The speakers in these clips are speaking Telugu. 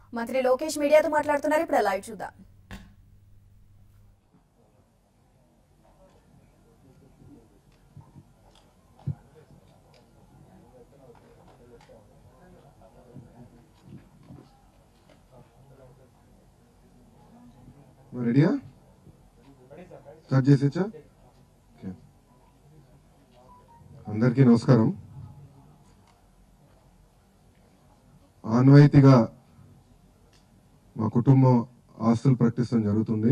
మంత్రి లోకేష్ మీడియాతో మాట్లాడుతున్నారు ఇప్పుడు లైవ్ చూద్దాం నువ్వు రెడీయా స్టార్ట్ చేసేచ్చా ఓకే. అందరికీ నమస్కారం ఆన్వాయితీగా మా కుటుంబం ఆస్తులు ప్రకటించడం జరుగుతుంది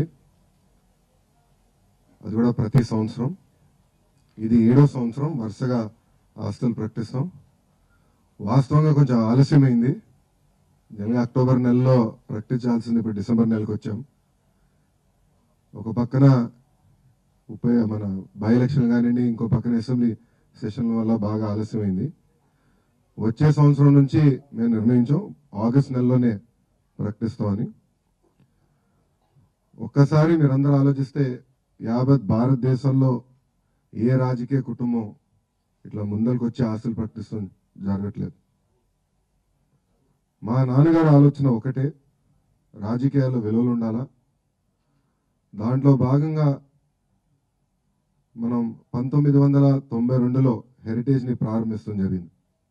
అది కూడా ప్రతి సంవత్సరం ఇది ఏడో సంవత్సరం వరుసగా ఆస్తులు ప్రకటిస్తాం వాస్తవంగా కొంచెం ఆలస్యమైంది జనగా అక్టోబర్ నెలలో ప్రకటించాల్సింది ఇప్పుడు డిసెంబర్ నెలకు వచ్చాం ఒక పక్కన ఉప మన బై ఎలక్షన్ కానివ్వండి ఇంకో పక్కన అసెంబ్లీ సెషన్ వల్ల బాగా ఆలస్యమైంది వచ్చే సంవత్సరం నుంచి మేము నిర్ణయించాం ఆగస్ట్ నెలలోనే ప్రకటిస్తామని ఒక్కసారి మీరందరూ ఆలోచిస్తే యావత్ భారతదేశంలో ఏ రాజకీయ కుటుంబం ఇట్లా ముందరికి వచ్చి ఆస్తులు ప్రకటిస్తాం జరగట్లేదు మా నాన్నగారు ఆలోచన ఒకటే రాజకీయాల్లో విలువలు ఉండాలా దాంట్లో భాగంగా మనం పంతొమ్మిది వందల తొంభై రెండులో హెరిటేజ్ని ప్రారంభించడం జరిగింది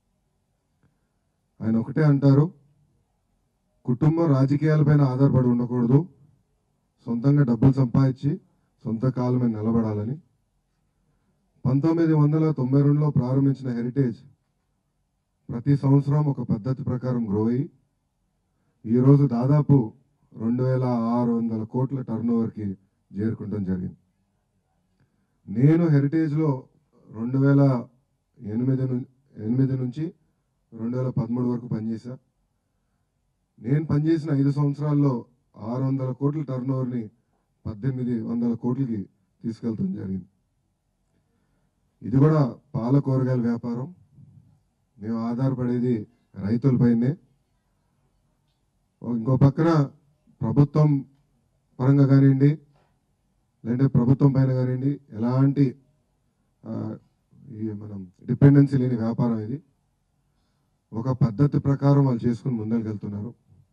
ఆయన ఒకటే అంటారు కుటుంబం రాజకీయాలపైన ఆధారపడి ఉండకూడదు సొంతంగా డబ్బులు సంపాదించి సొంత కాలం మీద నిలబడాలని పంతొమ్మిది వందల తొంభై రెండులో ప్రారంభించిన హెరిటేజ్ ప్రతి సంవత్సరం ఒక పద్ధతి ప్రకారం గ్రో అయ్యి ఈరోజు దాదాపు రెండు వేల ఆరు వందల కోట్ల టర్న్ ఓవర్కి చేరుకుంటాం జరిగింది నేను హెరిటేజ్లో రెండు వేల ఎనిమిది ను ఎనిమిది నుంచి రెండు వేల పదమూడు వరకు పనిచేశా నేను పనిచేసిన ఐదు సంవత్సరాల్లో ఆరు వందల కోట్ల టర్న్ ఓవర్ని పద్దెనిమిది వందల కోట్లకి తీసుకెళ్తాం జరిగింది ఇది కూడా పాల కూరగాయల వ్యాపారం మేము ఆధారపడేది రైతులపైనే ఇంకో పక్కన ప్రభుత్వం పరంగా కానివ్వండి లేదంటే ప్రభుత్వం పైన కానివ్వండి ఎలాంటి ఆ, ఈ మనం డిపెండెన్సీ లేని వ్యాపారం ఇది ఒక పద్ధతి ప్రకారం వాళ్ళు చేసుకుని ముందరికి వెళ్తున్నారు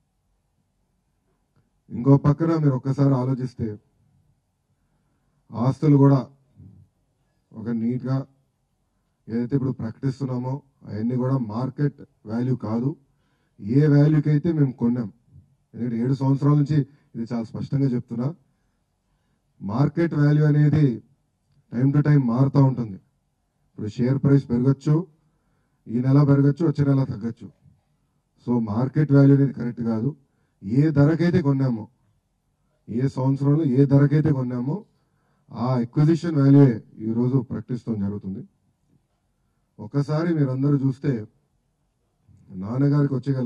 ఇంకో పక్కన మీరు ఒక్కసారి ఆలోచిస్తే ఆస్తులు కూడా ఒక నీట్గా ఏదైతే ఇప్పుడు ప్రకటిస్తున్నామో అవన్నీ కూడా మార్కెట్ వాల్యూ కాదు ఏ వాల్యూకి అయితే మేము కొన్నాం ఎందుకంటే ఏడు సంవత్సరాల నుంచి ఇది చాలా స్పష్టంగా చెప్తున్నా మార్కెట్ వాల్యూ అనేది టైం టు టైం మారుతూ ఉంటుంది ఇప్పుడు షేర్ ప్రైస్ పెరగచ్చు ఈ నెల పెరగచ్చు వచ్చే నెల తగ్గచ్చు సో మార్కెట్ వాల్యూ అనేది కరెక్ట్ కాదు ఏ ధరకైతే కొన్నామో ఏ సంవత్సరంలో ఏ ధరకైతే కొన్నామో ఆ ఎక్విజిషన్ వాల్యూ ఈరోజు ప్రకటిస్తాం జరుగుతుంది ఒక్కసారి మీరందరూ చూస్తే నాన్నగారికి వచ్చేగల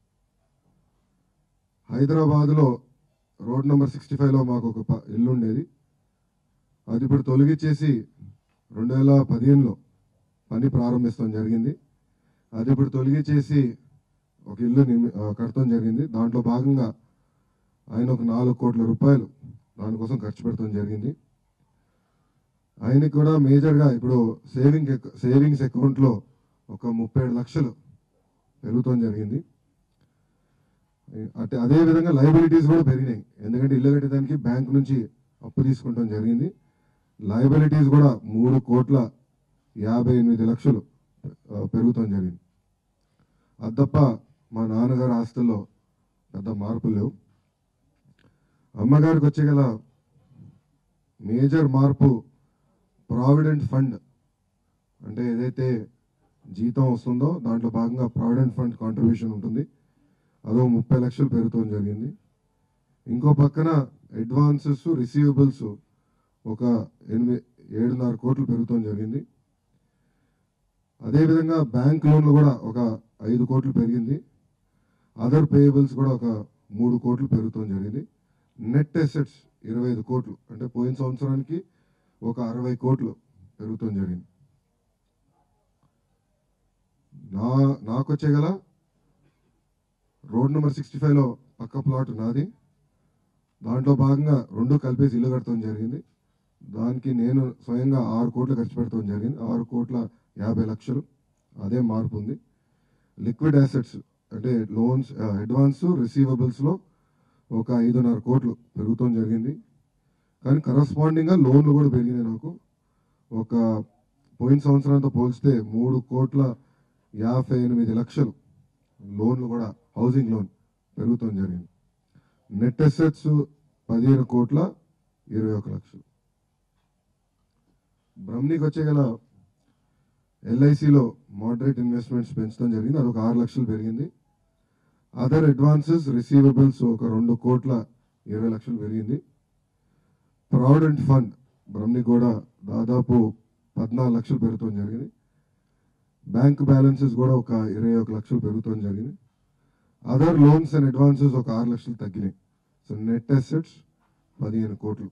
హైదరాబాద్లో రోడ్ నెంబర్ సిక్స్టీ ఫైవ్లో మాకు ఒక ప- ఇల్లు ఉండేది అది ఇప్పుడు తొలగించేసి రెండు వేల పదిహేనులో పని ప్రారంభిస్తాం జరిగింది అది ఇప్పుడు తొలగించేసి ఒక ఇల్లు నిర్మి- ఆ, కడతాం జరిగింది దాంట్లో భాగంగా ఆయన ఒక నాలుగు కోట్ల రూపాయలు దానికోసం ఖర్చు పెడతాం జరిగింది ఆయనకి కూడా మేజర్గా ఇప్పుడు సేవింగ్ అకౌ- సేవింగ్స్ అకౌంట్లో ఒక ముప్పై ఏడు లక్షలు పెరుగుతాం జరిగింది అంటే అదే విధంగా లయబిలిటీస్ కూడా పెరిగినాయి ఎందుకంటే ఇల్లు కట్టడానికి బ్యాంక్ నుంచి అప్పు తీసుకుంటాం జరిగింది లయబిలిటీస్ కూడా మూడు కోట్ల యాభై ఎనిమిది లక్షలు ఆ, పెరుగుతాం జరిగింది అది తప్ప మా నాన్నగారి ఆస్తుల్లో పెద్ద మార్పులు లేవు అమ్మగారికి వచ్చే గల మేజర్ మార్పు ప్రావిడెంట్ ఫండ్ అంటే ఏదైతే జీతం వస్తుందో దాంట్లో భాగంగా ప్రావిడెంట్ ఫండ్ కాంట్రిబ్యూషన్ ఉంటుంది అదో ముప్పై లక్షలు పెరుగుతాం జరిగింది ఇంకో పక్కన అడ్వాన్సెస్ రిసీవబుల్స్ ఒక ఎనిమిది ఏడున్నర కోట్లు పెరుగుతాం జరిగింది అదేవిధంగా బ్యాంక్ లోన్లు కూడా ఒక ఐదు కోట్లు పెరిగింది అదర్ పేయబుల్స్ కూడా ఒక మూడు కోట్లు పెరుగుతాం జరిగింది నెట్ అసెట్స్ ఇరవై ఐదు కోట్లు అంటే పోయిన సంవత్సరానికి ఒక అరవై కోట్లు పెరుగుతాం జరిగింది నా నాకు వచ్చే గల రోడ్ నెంబర్ సిక్స్టీ ఫైవ్లో పక్క ప్లాట్ నాది దాంట్లో భాగంగా రెండు కలిపేసి ఇల్లు కడతాం జరిగింది దానికి నేను స్వయంగా ఆరు కోట్లు ఖర్చు పెడతాం జరిగింది ఆరు కోట్ల యాభై లక్షలు అదే మార్పు ఉంది లిక్విడ్ అసెట్స్ అంటే లోన్స్ అడ్వాన్స్ రిసీవబుల్స్లో ఒక ఐదున్నర కోట్లు పెరుగుతాం జరిగింది కానీ కరస్పాండింగ్గా లోన్లు కూడా పెరిగినాయి నాకు ఒక పోయిన సంవత్సరంతో పోల్చితే మూడు కోట్ల యాభై ఎనిమిది లక్షలు లోన్లు కూడా హౌసింగ్ లోన్ పెరుగుతాం జరిగింది నెట్ అసెట్స్ పదిహేను కోట్ల ఇరవై ఒక లక్షలు బ్రహ్మణికి వచ్చే గల ఎల్ఐసిలో మోడరేట్ ఇన్వెస్ట్మెంట్స్ పెంచడం జరిగింది అది ఒక ఆరు లక్షలు పెరిగింది అదర్ అడ్వాన్సెస్ రిసీవబుల్స్ ఒక రెండు కోట్ల ఇరవై లక్షలు పెరిగింది ప్రావిడెంట్ ఫండ్ బ్రహ్మణి కూడా దాదాపు పద్నాలుగు లక్షలు పెరుగుతాం జరిగింది బ్యాంక్ బ్యాలెన్సెస్ కూడా ఒక ఇరవై ఒక లక్షలు పెరుగుతాం జరిగింది అదర్ లోన్స్ అండ్ అడ్వాన్సెస్ ఒక ఆరు లక్షలు తగ్గినాయి సో నెట్ అసెట్స్ పదిహేను కోట్లు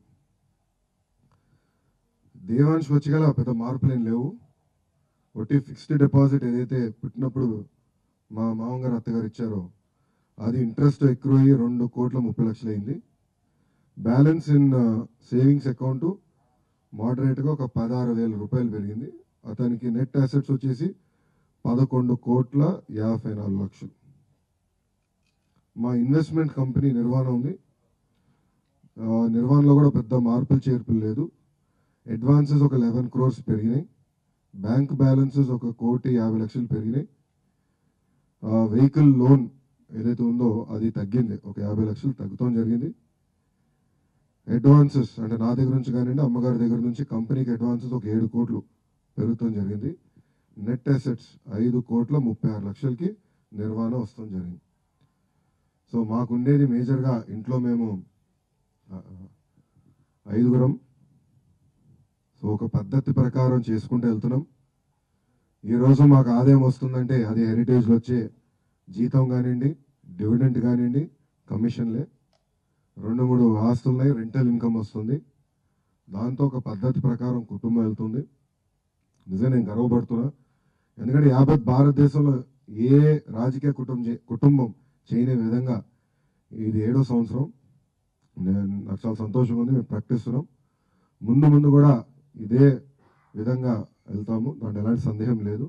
దేవాంశ్ వచ్చి గల పెద్ద మార్పులు ఏం లేవు ఒకటి ఫిక్స్డ్ డిపాజిట్ ఏదైతే పుట్టినప్పుడు మా మామగారు అత్తగారు ఇచ్చారో అది ఇంట్రెస్ట్ ఎక్కువయ్యి రెండు కోట్ల ముప్పై లక్షలు అయింది బ్యాలెన్స్ ఇన్ సేవింగ్స్ అకౌంట్ మోడరేట్గా ఒక పదహారు వేల రూపాయలు పెరిగింది అతనికి నెట్ అసెట్స్ వచ్చేసి పదకొండు కోట్ల యాభై నాలుగు లక్షలు మా ఇన్వెస్ట్మెంట్ కంపెనీ నిర్వహణ ఉంది ఆ, నిర్వహణలో కూడా పెద్ద మార్పులు చేర్పులు లేదు అడ్వాన్సెస్ ఒక లెవెన్ క్రోర్స్ పెరిగినాయి బ్యాంక్ బ్యాలెన్సెస్ ఒక కోటి యాభై లక్షలు పెరిగినాయి వెహికల్ లోన్ ఏదైతే ఉందో అది తగ్గింది ఒక యాభై లక్షలు తగ్గుతాం జరిగింది అడ్వాన్సెస్ అంటే నా దగ్గర నుంచి కానివ్వండి అమ్మగారి దగ్గర నుంచి కంపెనీకి అడ్వాన్సెస్ ఒక ఏడు కోట్లు పెరుగుతాం జరిగింది నెట్ అసెట్స్ ఐదు కోట్ల ముప్పై ఆరు లక్షలకి నిర్వహణ వస్తాం జరిగింది సో మాకుండేది మేజర్గా ఇంట్లో మేము ఆ, ఐదుగురం సో ఒక పద్ధతి ప్రకారం చేసుకుంటూ వెళ్తున్నాం ఈరోజు మాకు ఆదాయం వస్తుందంటే అది హెరిటేజ్లో వచ్చే జీతం కానివ్వండి డివిడెంట్ కానివ్వండి కమిషన్లే రెండు మూడు ఆస్తులున్నాయి రెంటల్ ఇన్కమ్ వస్తుంది దాంతో ఒక పద్ధతి ప్రకారం కుటుంబం వెళ్తుంది నిజంగా నేను గర్వపడుతున్నా ఎందుకంటే యావత్ భారతదేశంలో ఏ రాజకీయ కుటుంబం చే- కుటుంబం చేయని విధంగా ఇది ఏడో సంవత్సరం నేను నాకు చాలా సంతోషంగా ఉంది మేము ప్రకటిస్తున్నాం ముందు ముందు కూడా ఇదే విధంగా వెళ్తాము దాంట్లో ఎలాంటి సందేహం లేదు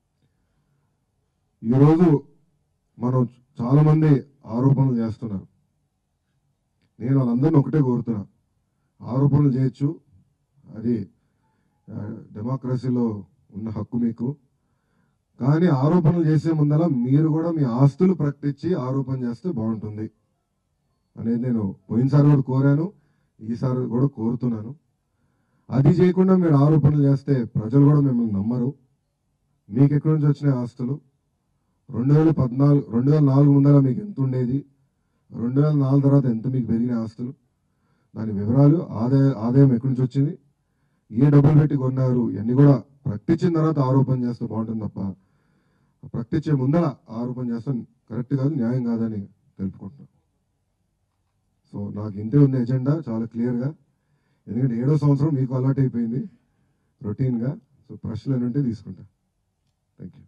ఈరోజు మనం చాలా మంది ఆరోపణలు చేస్తున్నారు నేను వాళ్ళందరినీ ఒకటే కోరుతున్నా ఆరోపణలు చేయొచ్చు అది ఆ, డెమోక్రసీలో ఉన్న హక్కు మీకు కానీ ఆరోపణలు చేసే ముందల మీరు కూడా మీ ఆస్తులు ప్రకటించి ఆరోపణ చేస్తే బాగుంటుంది అనేది నేను పోయినసారి కూడా కోరాను ఈసారి కూడా కోరుతున్నాను అది చేయకుండా మీరు ఆరోపణలు చేస్తే ప్రజలు కూడా మిమ్మల్ని నమ్మరు మీకు ఎక్కడి నుంచి వచ్చినాయి ఆస్తులు రెండు వేల పద్నాలుగు రెండు వేల నాలుగు ముందర మీకు ఎంత ఉండేది రెండు వేల నాలుగు తర్వాత ఎంత మీకు పెరిగిన ఆస్తులు దాని వివరాలు ఆదాయ ఆదాయం ఎక్కడి నుంచి వచ్చింది ఏ డబ్బులు పెట్టి కొన్నారు ఇవన్నీ కూడా ప్రకటించిన తర్వాత ఆరోపణ చేస్తే బాగుంటుంది తప్ప ప్రకటించే ముందర ఆరోపణ చేస్తాం కరెక్ట్ కాదు న్యాయం కాదని తెలుపుకుంటున్నాం సో నాకు ఇంతే ఉంది ఎజెండా చాలా క్లియర్గా ఎందుకంటే ఏడో సంవత్సరం మీకు అలవాటు అయిపోయింది రొటీన్గా సో ప్రశ్నలు ఉంటే తీసుకుంటా థ్యాంక్ యూ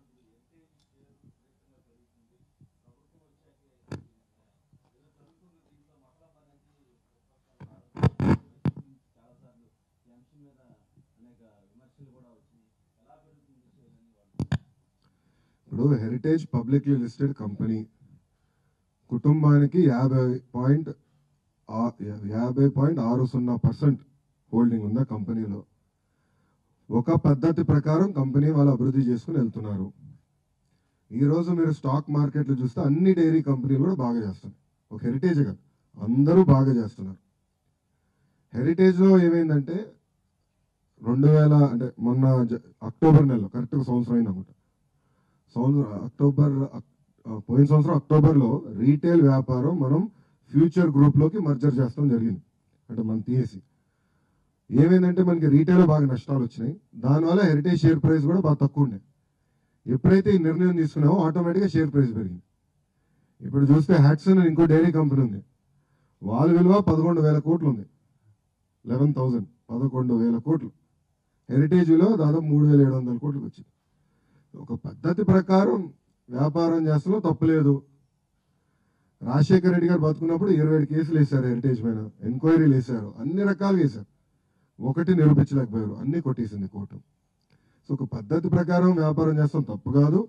ఇప్పుడు హెరిటేజ్ పబ్లిక్లీ లిస్టెడ్ కంపెనీ కుటుంబానికి యాభై పాయింట్ ఆ- యాభై పాయింట్ ఆరు సున్నా పర్సెంట్ హోల్డింగ్ ఉందా కంపెనీలో ఒక పద్ధతి ప్రకారం కంపెనీ వాళ్ళు అభివృద్ధి చేసుకుని వెళ్తున్నారు ఈ రోజు మీరు స్టాక్ మార్కెట్లు చూస్తే అన్ని డైరీ కంపెనీలు కూడా బాగా చేస్తున్నాయి ఒక హెరిటేజ్ కాదు అందరూ బాగా చేస్తున్నారు హెరిటేజ్లో ఏమైందంటే రెండు వేల అంటే మొన్న జ- అక్టోబర్ నెలలో కరెక్ట్గా సంవత్సరం అయింది అనుకుంటా సంవత్సరం అక్టోబర్ అక్- ఆ, పోయిన సంవత్సరం అక్టోబర్లో రీటైల్ వ్యాపారం మనం ఫ్యూచర్ గ్రూప్లోకి మర్జర్ చేస్తాం జరిగింది అంటే మనం తీసేసి ఏమైందంటే మనకి రీటైల్ బాగా నష్టాలు వచ్చినాయి దానివల్ల హెరిటేజ్ షేర్ ప్రైస్ కూడా బాగా తక్కువ ఉండే ఎప్పుడైతే ఈ నిర్ణయం తీసుకున్నామో ఆటోమేటిక్గా షేర్ ప్రైస్ పెరిగింది ఇప్పుడు చూస్తే హ్యాట్సన్ అని ఇంకో డైరీ కంపెనీ ఉంది వాళ్ళ విలువ పదకొండు వేల కోట్లు ఉంది లెవెన్ థౌజండ్ పదకొండు వేల కోట్లు హెరిటేజ్ విలువ దాదాపు మూడు వేల ఏడు వందల కోట్లకు వచ్చింది ఒక పద్ధతి ప్రకారం వ్యాపారం చేస్తున్నా తప్పులేదు రాజశేఖర రెడ్డి గారు బతుకున్నప్పుడు ఇరవై ఏడు కేసులు వేశారు హెరిటేజ్ పైన ఎంక్వైరీలు వేశారు అన్ని రకాలు వేశారు ఒకటి నిరూపించలేకపోయారు అన్ని కొట్టేసింది కోర్టు సో ఒక పద్ధతి ప్రకారం వ్యాపారం చేస్తాం తప్పు కాదు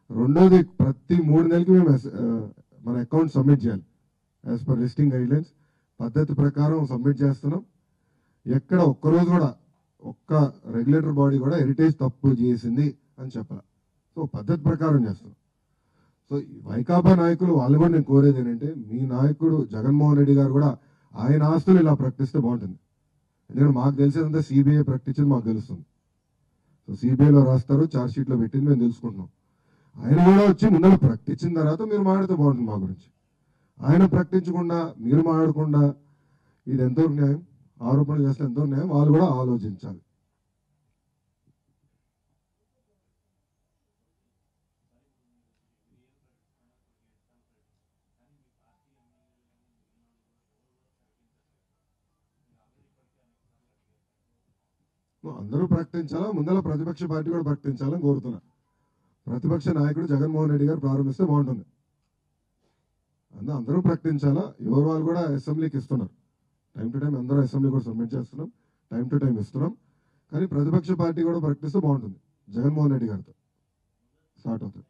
రెండోది ప్రతి మూడు నెలలకి మేము ఎస్- ఆ, మన అకౌంట్ సబ్మిట్ చేయాలి యాజ్ పర్ లిస్టింగ్ గైడ్లైన్స్ పద్ధతి ప్రకారం సబ్మిట్ చేస్తున్నాం ఎక్కడ ఒక్కరోజు కూడా ఒక్క రెగ్యులేటర్ బాడీ కూడా హెరిటేజ్ తప్పు చేసింది అని చెప్పాలి సో పద్ధతి ప్రకారం చేస్తున్నాం సో ఈ వైకాపా నాయకులు వాళ్ళు కూడా నేను కోరేది ఏంటంటే మీ నాయకుడు జగన్మోహన్ రెడ్డి గారు కూడా ఆయన ఆస్తులు ఇలా ప్రకటిస్తే బాగుంటుంది ఎందుకంటే మాకు తెలిసేదంతా సిబిఐ ప్రకటించింది మాకు తెలుస్తుంది సో సిబిఐలో రాస్తారు ఛార్జ్ షీట్లో పెట్టింది మేము తెలుసుకుంటున్నాం ఆయన కూడా వచ్చి ముందర ప్రకటించిన తర్వాత మీరు మాట్లాడితే బాగుంటుంది మా గురించి ఆయన ప్రకటించకుండా మీరు మాట్లాడకుండా ఇది ఎంతో న్యాయం ఆరోపణలు చేస్తే ఎంతో న్యాయం వాళ్ళు కూడా ఆలోచించాలి అందరూ ప్రకటించాలా ముందర ప్రతిపక్ష పార్టీ కూడా ప్రకటించాలని కోరుతున్నా ప్రతిపక్ష నాయకుడు జగన్మోహన్ రెడ్డి గారు ప్రారంభిస్తే బాగుంటుంది అందు అందరూ ప్రకటించాలా ఎవరు వాళ్ళు కూడా అసెంబ్లీకి ఇస్తున్నారు టైం టు టైం అందరూ అసెంబ్లీ కూడా సబ్మిట్ చేస్తున్నాం టైం టు టైం ఇస్తున్నాం కానీ ప్రతిపక్ష పార్టీ కూడా ప్రకటిస్తే బాగుంటుంది జగన్మోహన్ రెడ్డి గారితో స్టార్ట్ అవుతుంది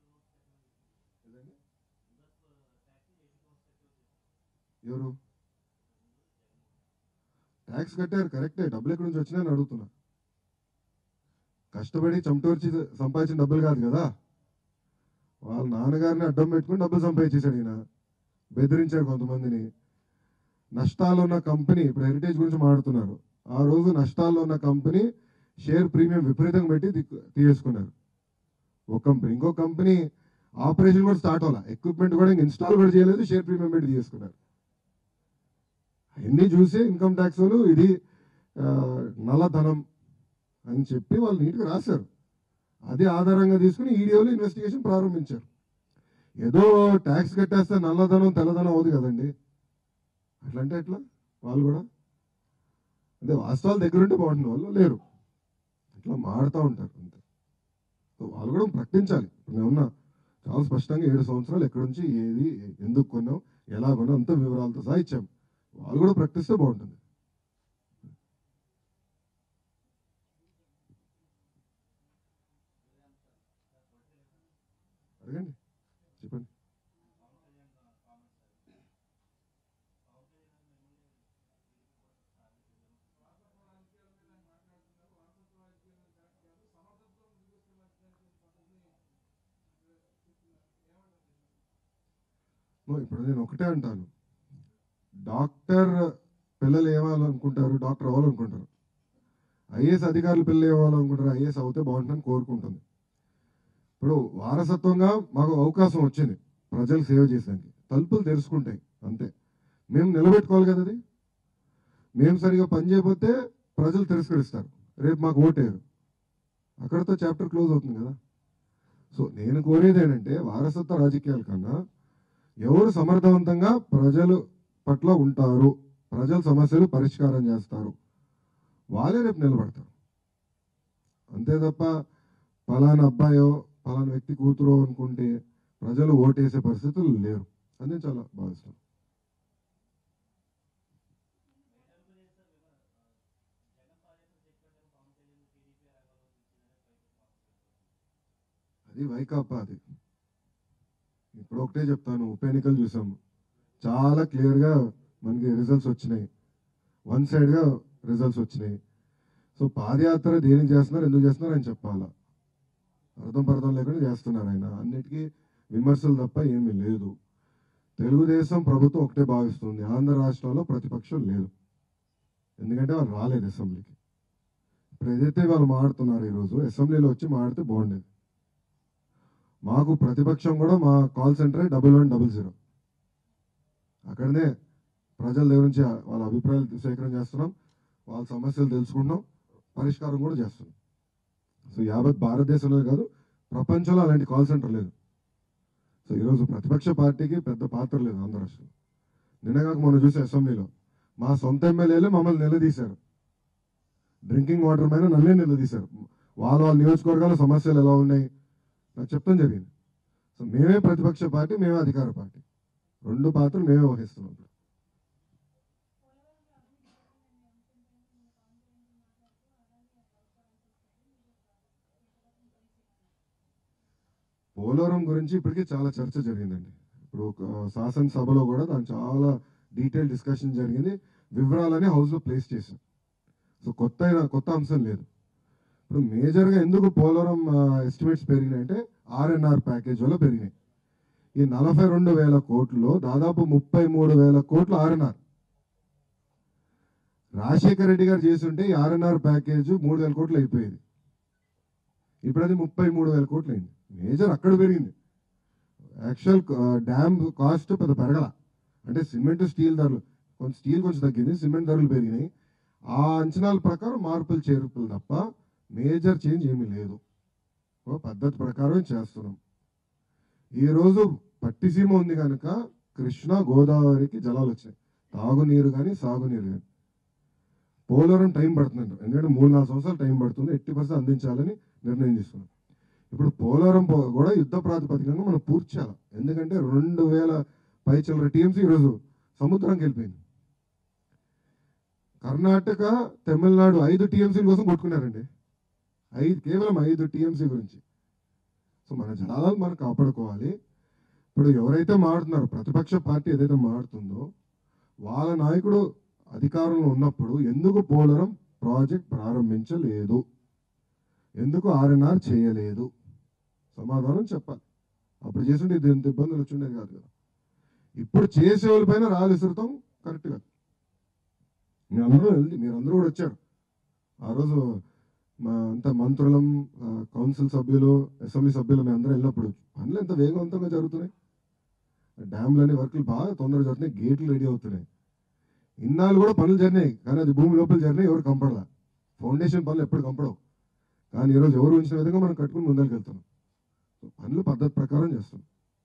ఎవరు ట్యాక్స్ కట్టారు కరెక్టే డబ్బులు ఎక్కడి నుంచి వచ్చినాయని అడుగుతున్నా కష్టపడి చెమటోర్చి సంపాదించిన డబ్బులు కాదు కదా వాళ్ళ నాన్నగారిని అడ్డం పెట్టుకుని డబ్బులు సంపాదించేశాడు ఈయన బెదిరించారు కొంతమందిని నష్టాలు ఉన్న కంపెనీ ఇప్పుడు హెరిటేజ్ గురించి మాట్లాడుతున్నారు ఆ రోజు నష్టాల్లో ఉన్న కంపెనీ షేర్ ప్రీమియం విపరీతంగా పెట్టి దిక్కు- తీసేసుకున్నారు ఒక కంపెనీ ఇంకో కంపెనీ ఆపరేషన్ కూడా స్టార్ట్ అవ్వాల ఎక్విప్మెంట్ కూడా ఇన్స్టాల్ కూడా చేయలేదు షేర్ ప్రీమియం పెట్టి తీసుకున్నారు అవన్నీ చూసి ఇన్కమ్ ట్యాక్స్ వాళ్ళు ఇది ఆ, నల్లధనం అని చెప్పి వాళ్ళు నీట్గా రాశారు అదే ఆధారంగా తీసుకుని ఈడీఓలో ఇన్వెస్టిగేషన్ ప్రారంభించారు ఏదో ట్యాక్స్ కట్టేస్తే నల్లధనం తెల్లధనం అవుతుంది కదండి అట్లంటే ఎట్లా వాళ్ళు కూడా అదే వాస్తవాలు దగ్గర ఉంటే బాగుంటుంది వాళ్ళు లేరు ఇట్లా మాడుతూ ఉంటారు అంతే సో వాళ్ళు కూడా ప్రకటించాలి ఇప్పుడు నేను ఉన్నా చాలా స్పష్టంగా ఏడు సంవత్సరాలు ఎక్కడి నుంచి ఏది ఎందుకు కొన్నాం ఎలా కొన్నాం అంత వివరాలతో సహా ఇచ్చాం వాళ్ళు కూడా ప్రకటిస్తే బాగుంటుంది అడగండి చెప్పండి నో, ఇప్పుడు నేను ఒకటే అంటాను డాక్టర్ పిల్లలు ఏమాలనుకుంటారు డాక్టర్ అవ్వాలనుకుంటారు ఐఏఎస్ అధికారులు పిల్లలు ఏమవ్వాలనుకుంటారు ఐఏఎస్ అవుతే బాగుంటుందని కోరుకుంటుంది ఇప్పుడు వారసత్వంగా మాకు అవకాశం వచ్చింది ప్రజలు సేవ చేసానికి తలుపులు తెరుచుకుంటాయి అంతే మేము నిలబెట్టుకోవాలి కదా అది మేము సరిగా పని చేయకపోతే ప్రజలు తిరస్కరిస్తారు రేపు మాకు ఓటేరు అక్కడితో చాప్టర్ క్లోజ్ అవుతుంది కదా సో నేను కోరేది ఏంటంటే వారసత్వ రాజకీయాల కన్నా ఎవరు సమర్థవంతంగా ప్రజలు పట్ల ఉంటారు ప్రజల సమస్యలు పరిష్కారం చేస్తారు వాళ్ళే రేపు నిలబడతారు అంతే తప్ప పలానా అబ్బాయో పలానా వ్యక్తి కూతురో అనుకుంటే ప్రజలు ఓటేసే పరిస్థితులు లేరు అని నేను చాలా భావిస్తాను అది వైకాపా అది ఇప్పుడు ఒకటే చెప్తాను ఉప ఎన్నికలు చూసాము చాలా క్లియర్గా మనకి రిజల్ట్స్ వచ్చినాయి వన్ సైడ్గా రిజల్ట్స్ వచ్చినాయి సో పాదయాత్ర దేనికి చేస్తున్నారు ఎందుకు చేస్తున్నారు అని చెప్పాలా అర్థం పర్థం లేకుండా చేస్తున్నారు ఆయన అన్నిటికీ విమర్శలు తప్ప ఏమీ లేదు తెలుగుదేశం ప్రభుత్వం ఒకటే భావిస్తుంది ఆంధ్ర రాష్ట్రంలో ప్రతిపక్షం లేదు ఎందుకంటే వాళ్ళు రాలేదు అసెంబ్లీకి ఇప్పుడు ఏదైతే వాళ్ళు మాడుతున్నారు ఈరోజు అసెంబ్లీలో వచ్చి మాడితే బాగుండేది మాకు ప్రతిపక్షం కూడా మా కాల్ సెంటరే డబుల్ వన్ డబుల్ జీరో అక్కడనే ప్రజల దగ్గర నుంచి వాళ్ళ అభిప్రాయాలు సేకరణ చేస్తున్నాం వాళ్ళ సమస్యలు తెలుసుకుంటున్నాం పరిష్కారం కూడా చేస్తున్నాం సో యావత్ భారతదేశంలో కాదు ప్రపంచంలో అలాంటి కాల్ సెంటర్ లేదు సో ఈరోజు ప్రతిపక్ష పార్టీకి పెద్ద పాత్ర లేదు ఆంధ్ర రాష్ట్రంలో నిన్నగాక మనం చూసే అసెంబ్లీలో మా సొంత ఎమ్మెల్యేలే మమ్మల్ని నిలదీశారు డ్రింకింగ్ వాటర్ మీద నన్నే నిలదీశారు వాళ్ళ వాళ్ళ నియోజకవర్గాల సమస్యలు ఎలా ఉన్నాయి నాకు చెప్తాం జరిగింది సో మేమే ప్రతిపక్ష పార్టీ మేమే అధికార పార్టీ రెండు పాత్రలు మేమే వహిస్తున్నాం ఇప్పుడు. పోలవరం గురించి ఇప్పటికే చాలా చర్చ జరిగిందండి ఇప్పుడు ఒక శాసనసభలో కూడా దాని చాలా డీటెయిల్ డిస్కషన్ జరిగింది వివరాలని హౌస్లో ప్లేస్ చేశాం సో కొత్త కొత్త అంశం లేదు ఇప్పుడు మేజర్గా ఎందుకు పోలవరం ఎస్టిమేట్స్ పెరిగినాయంటే ఆర్ఎన్ఆర్ ప్యాకేజ్ వల్ల పెరిగినాయి ఈ నలభై రెండు వేల కోట్లలో దాదాపు ముప్పై మూడు వేల కోట్లు ఆర్ఎన్ఆర్ రాజశేఖర రెడ్డి గారు చేస్తుంటే ఈ ఆర్ఎన్ఆర్ ప్యాకేజ్ మూడు వేల కోట్లు అయిపోయేది ఇప్పుడు అది ముప్పై మూడు వేల కోట్లు అయింది మేజర్ అక్కడ పెరిగింది యాక్చువల్ డ్యామ్ కాస్ట్ పెద్ద పెరగల అంటే సిమెంట్ స్టీల్ ధరలు కొంచెం స్టీల్ కొంచెం తగ్గింది సిమెంట్ ధరలు పెరిగినాయి ఆ అంచనాల ప్రకారం మార్పులు చేర్పులు తప్ప మేజర్ చేంజ్ ఏమీ లేదు ఓ పద్ధతి ప్రకారం చేస్తున్నాం ఈరోజు పట్టిసీమ ఉంది కనుక కృష్ణా గోదావరికి జలాలు వచ్చాయి తాగునీరు కానీ సాగునీరు కానీ పోలవరం టైం పడుతుందంట ఎందుకంటే మూడు నాలుగు సంవత్సరాలు టైం పడుతుంది ఎట్టి పర్సెంట్ అందించాలని నిర్ణయం తీసుకున్నాం ఇప్పుడు పోలవరం పో- కూడా యుద్ధ ప్రాతిపదికంగా మనం పూర్తి చేయాలి ఎందుకంటే రెండు వేల పై చిల్లర టీఎంసీ ఈరోజు సముద్రంకి వెళ్ళిపోయింది కర్ణాటక తమిళనాడు ఐదు టీఎంసీల కోసం కొట్టుకున్నారండి ఐదు కేవలం ఐదు టీఎంసీ గురించి సో మన జలాలను మనం కాపాడుకోవాలి ఇప్పుడు ఎవరైతే మాడుతున్నారో ప్రతిపక్ష పార్టీ ఏదైతే మాడుతుందో వాళ్ళ నాయకుడు అధికారంలో ఉన్నప్పుడు ఎందుకు పోలవరం ప్రాజెక్ట్ ప్రారంభించలేదు ఎందుకు ఆర్ఎన్ఆర్ చేయలేదు సమాధానం చెప్పాలి అప్పుడు చేస్తుంటే ఇది ఇంత ఇబ్బందులు వచ్చిండేది కాదు కదా ఇప్పుడు చేసే వాళ్ళపైన రాళ్ళు విసురుతాం కరెక్ట్ కాదు మీరు అందరూ వెళ్ళి మీరు అందరూ కూడా వచ్చారు ఆ రోజు మా అంత మంత్రులం ఆ, కౌన్సిల్ సభ్యులు అసెంబ్లీ సభ్యులు మేము అందరం వెళ్ళినప్పుడు పనులు ఎంత వేగవంతంగా జరుగుతున్నాయి డ్యామ్లన్నీ వర్కులు బాగా తొందరగా జరుగుతున్నాయి గేట్లు రెడీ అవుతున్నాయి ఇన్నాళ్ళు కూడా పనులు జరిగినాయి కానీ అది భూమి లోపల జరిగినాయి ఎవరు కంపడలా ఫౌండేషన్ పనులు ఎప్పుడు కంపడవు కానీ ఈరోజు ఎవరు ఉంచిన విధంగా మనం కట్టుకుని ముందరికి వెళ్తున్నాం సో పనులు పద్ధతి ప్రకారం చేస్తాం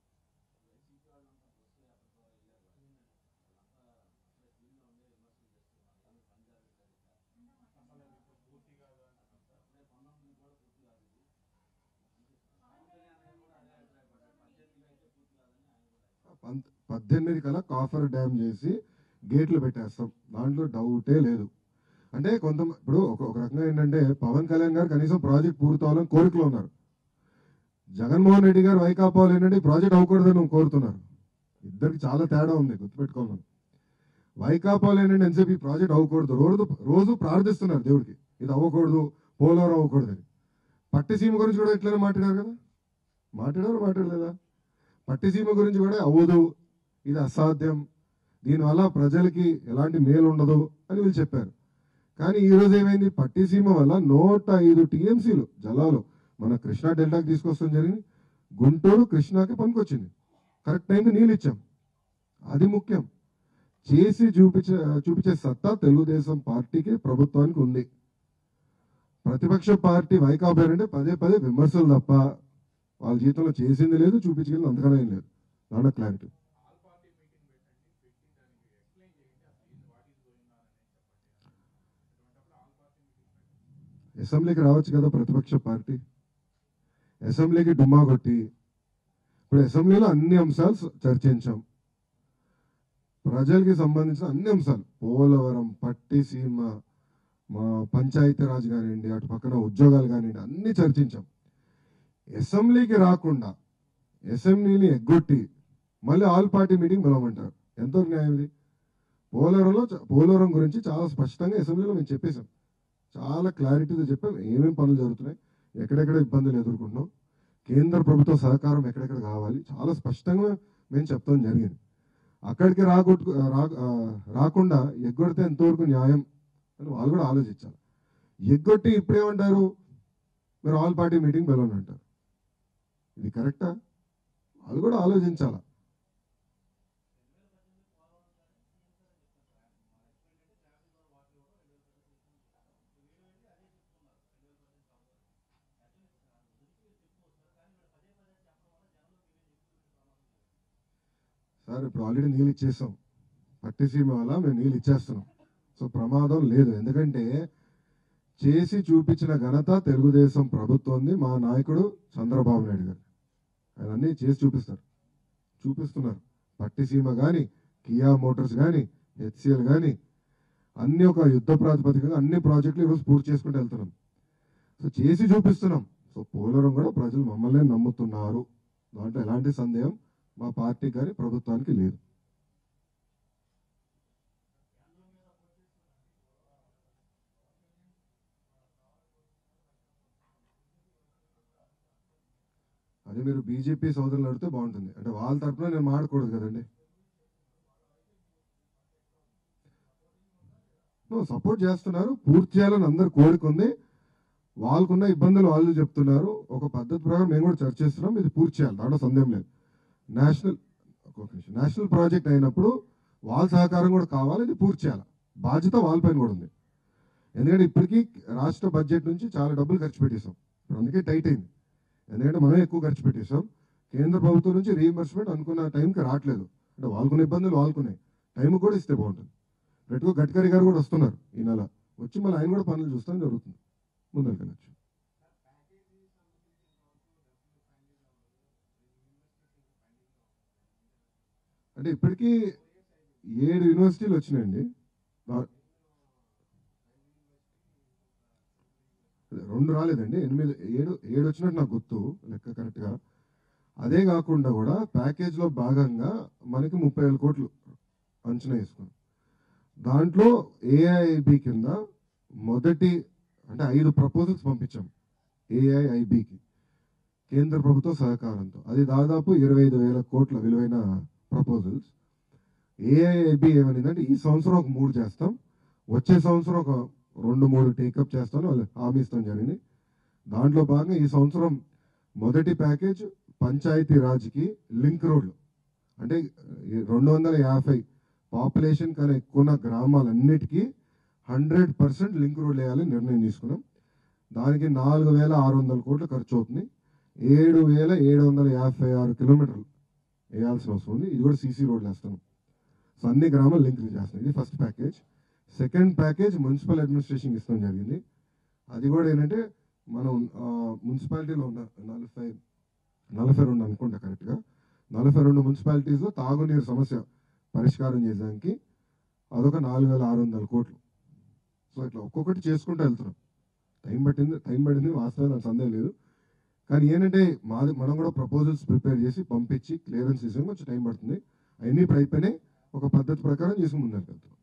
పంత్- పద్దెనిమిది కల్లా కాఫర్ డ్యామ్ చేసి గేట్లు పెట్టేస్తాం దాంట్లో డౌటే లేదు అంటే కొంత ఇప్పుడు ఒక ఒక రకంగా ఏంటంటే పవన్ కళ్యాణ్ గారు కనీసం ప్రాజెక్ట్ పూర్తవాలని కోరికలో ఉన్నారు జగన్మోహన్ రెడ్డి గారు వైకాపాలు ఏంటంటే ఈ ప్రాజెక్ట్ అవ్వకూడదని కోరుతున్నారు ఇద్దరికి చాలా తేడా ఉంది గుర్తుపెట్టుకోవాలి మనం. వైకాపాలు ఏంటంటే ఎంతసేపు ఈ ప్రాజెక్ట్ అవ్వకూడదు రోజు రోజు ప్రార్థిస్తున్నారు దేవుడికి ఇది అవ్వకూడదు పోలవరం అవ్వకూడదని పట్టిసీమ గురించి కూడా ఇట్లనే మాట్లాడారు కదా మాట్లాడారు మాట్లాడలేదా పట్టిసీమ గురించి కూడా అవ్వదు ఇది అసాధ్యం దీనివల్ల ప్రజలకి ఎలాంటి మేలు ఉండదు అని వీళ్ళు చెప్పారు కానీ ఈ రోజు ఏమైంది పట్టిసీమ వల్ల నూట ఐదు టీఎంసీలు జలాలు మన కృష్ణా డెల్టాకి తీసుకొస్తాం జరిగింది గుంటూరు కృష్ణాకి పనికొచ్చింది కరెక్ట్ టైంకి నీళ్ళు ఇచ్చాం అది ముఖ్యం చేసి చూపించే చూపించే సత్తా తెలుగుదేశం పార్టీకి ప్రభుత్వానికి ఉంది ప్రతిపక్ష పార్టీ వైకాపా అంటే పదే పదే విమర్శలు తప్ప వాళ్ళ జీవితంలో చేసింది లేదు చూపించగలిగింది అంతకన్నా ఏం లేదు నాన్న క్లారిటీ అసెంబ్లీకి రావచ్చు కదా ప్రతిపక్ష పార్టీ అసెంబ్లీకి డుమ్మా కొట్టి ఇప్పుడు అసెంబ్లీలో అన్ని అంశాలు స- చర్చించాం ప్రజలకి సంబంధించిన అన్ని అంశాలు పోలవరం పట్టిసీమ మా పంచాయతీ రాజ్ కానివ్వండి అటు పక్కన ఉద్యోగాలు కానివ్వండి అన్ని చర్చించాం అసెంబ్లీకి రాకుండా అసెంబ్లీని ఎగ్గొట్టి మళ్ళీ ఆల్ పార్టీ మీటింగ్ పిలవమంటారు ఎంతో న్యాయం ఇది పోలవరంలో చ- పోలవరం గురించి చాలా స్పష్టంగా అసెంబ్లీలో మేము చెప్పేశాం చాలా క్లారిటీతో చెప్పాం ఏమేమి పనులు జరుగుతున్నాయి ఎక్కడెక్కడ ఇబ్బందులు ఎదుర్కొంటున్నాం కేంద్ర ప్రభుత్వ సహకారం ఎక్కడెక్కడ కావాలి చాలా స్పష్టంగా మేము చెప్తాం జరిగింది అక్కడికి రాగొట్టు రా ఆ, రాకుండా ఎగ్గొడితే ఎంతవరకు న్యాయం అని వాళ్ళు కూడా ఆలోచించాలి ఎగ్గొట్టి ఇప్పుడేమంటారు మీరు ఆల్ పార్టీ మీటింగ్ పిలవని అంటారు ఇది కరెక్టా వాళ్ళు కూడా ఆలోచించాల సార్ ఇప్పుడు ఆల్రెడీ నీళ్ళు ఇచ్చేసాం పట్టిసీమ వల్ల మేము నీళ్ళు ఇచ్చేస్తున్నాం సో ప్రమాదం లేదు ఎందుకంటే చేసి చూపించిన ఘనత తెలుగుదేశం ప్రభుత్వంది మా నాయకుడు చంద్రబాబు నాయుడు గారు ఆయన అన్నీ చేసి చూపిస్తారు చూపిస్తున్నారు పట్టిసీమ కానీ కియా మోటార్స్ కానీ హెచ్సిఎల్ కానీ అన్ని ఒక యుద్ధ ప్రాతిపదికగా అన్ని ప్రాజెక్టులు ఈరోజు పూర్తి చేసుకుంటూ వెళ్తున్నాం సో చేసి చూపిస్తున్నాం సో పోలవరం కూడా ప్రజలు మమ్మల్ని నమ్ముతున్నారు దాంట్లో ఎలాంటి సందేహం మా పార్టీకి కానీ ప్రభుత్వానికి లేదు అది మీరు బీజేపీ సోదరులు అడిగితే బాగుంటుంది అంటే వాళ్ళ తరపున నేను మాడకూడదు కదండి సపోర్ట్ చేస్తున్నారు పూర్తి చేయాలని అందరు కోరిక ఉంది వాళ్ళకున్న ఇబ్బందులు వాళ్ళు చెప్తున్నారు ఒక పద్ధతి ప్రకారం మేము కూడా చర్చిస్తున్నాం ఇది పూర్తి చేయాలి దాంట్లో సందేహం లేదు నేషనల్ ఒక్కొక్క నిమిషం నేషనల్ ప్రాజెక్ట్ అయినప్పుడు వాళ్ళ సహకారం కూడా కావాలి ఇది పూర్తి చేయాలి బాధ్యత వాళ్ళపైన కూడా ఉంది ఎందుకంటే ఇప్పటికీ రాష్ట్ర బడ్జెట్ నుంచి చాలా డబ్బులు ఖర్చు పెట్టేశాం ఇప్పుడు అందుకే టైట్ అయింది ఎందుకంటే మనం ఎక్కువ ఖర్చు పెట్టేశాం కేంద్ర ప్రభుత్వం నుంచి రీఎంబర్స్మెంట్ అనుకున్న టైంకి రావట్లేదు అంటే వాళ్ళకున్న ఇబ్బందులు వాళ్ళకున్నాయి టైం కూడా ఇస్తే బాగుంటుంది రెట్టుకో గడ్కరీ గారు కూడా వస్తున్నారు ఈ నెల వచ్చి మళ్ళీ ఆయన కూడా పనులు చూస్తాం జరుగుతుంది ముందరికి వెళ్ళచ్చు అంటే ఇప్పటికీ ఏడు యూనివర్సిటీలు వచ్చినాయండి దా- రెండు రాలేదండి ఎనిమిది ఏడు ఏడు వచ్చినట్టు నాకు గుర్తు లెక్క కరెక్ట్గా అదే కాకుండా కూడా ప్యాకేజ్లో భాగంగా మనకి ముప్పై వేల కోట్లు అంచనా వేసుకున్నాం దాంట్లో ఏఐఐబి కింద మొదటి అంటే ఐదు ప్రపోజల్స్ పంపించాం ఏఐఐబికి కేంద్ర ప్రభుత్వ సహకారంతో అది దాదాపు ఇరవై ఐదు వేల కోట్ల విలువైన ప్రపోజల్స్ ఏఐఐబి ఏమనిందంటే ఈ సంవత్సరం ఒక మూడు చేస్తాం వచ్చే సంవత్సరం ఒక రెండు మూడు టేకప్ చేస్తాను వాళ్ళు హామీ ఇస్తాం జరిగింది దాంట్లో భాగంగా ఈ సంవత్సరం మొదటి ప్యాకేజ్ పంచాయతీ రాజ్కి లింక్ రోడ్లు అంటే ఈ రెండు వందల యాభై పాపులేషన్ కన్నా ఎక్కువ ఉన్న గ్రామాలన్నిటికీ హండ్రెడ్ పర్సెంట్ లింక్ రోడ్ వేయాలని నిర్ణయం తీసుకున్నాం దానికి నాలుగు వేల ఆరు వందల కోట్లు ఖర్చు అవుతుంది ఏడు వేల ఏడు వందల యాభై ఆరు కిలోమీటర్లు వేయాల్సిన అవసరం ఉంది ఇది కూడా సీసీ రోడ్లు వేస్తాం సో అన్ని గ్రామాలు లింక్ చేస్తున్నాం ఇది first package second package municipal administration ఇస్తాం జరిగింది అది కూడా ఏంటంటే మనం ఆ, మున్సిపాలిటీలో ఉన్న నలభై నలభై రెండు అనుకుంటా కరెక్ట్గా నలభై రెండు మున్సిపాలిటీస్లో తాగునీరు సమస్య పరిష్కారం చేయడానికి అదొక నాలుగు వేల ఆరు వందల కోట్లు సో ఇట్లా ఒక్కొక్కటి చేసుకుంటూ వెళ్తున్నాం టైం పట్టింది టైం పడింది వాస్తవం నాకు సందేహం లేదు కానీ ఏంటంటే మాది మనం కూడా ప్రపోజల్స్ ప్రిపేర్ చేసి పంపించి క్లియరెన్స్ చేసాం కొంచెం టైం పడుతుంది అవన్నీ ఇప్పుడు అయిపోయినాయి ఒక పద్ధతి ప్రకారం చేసి ముందరికి వెళ్తున్నాం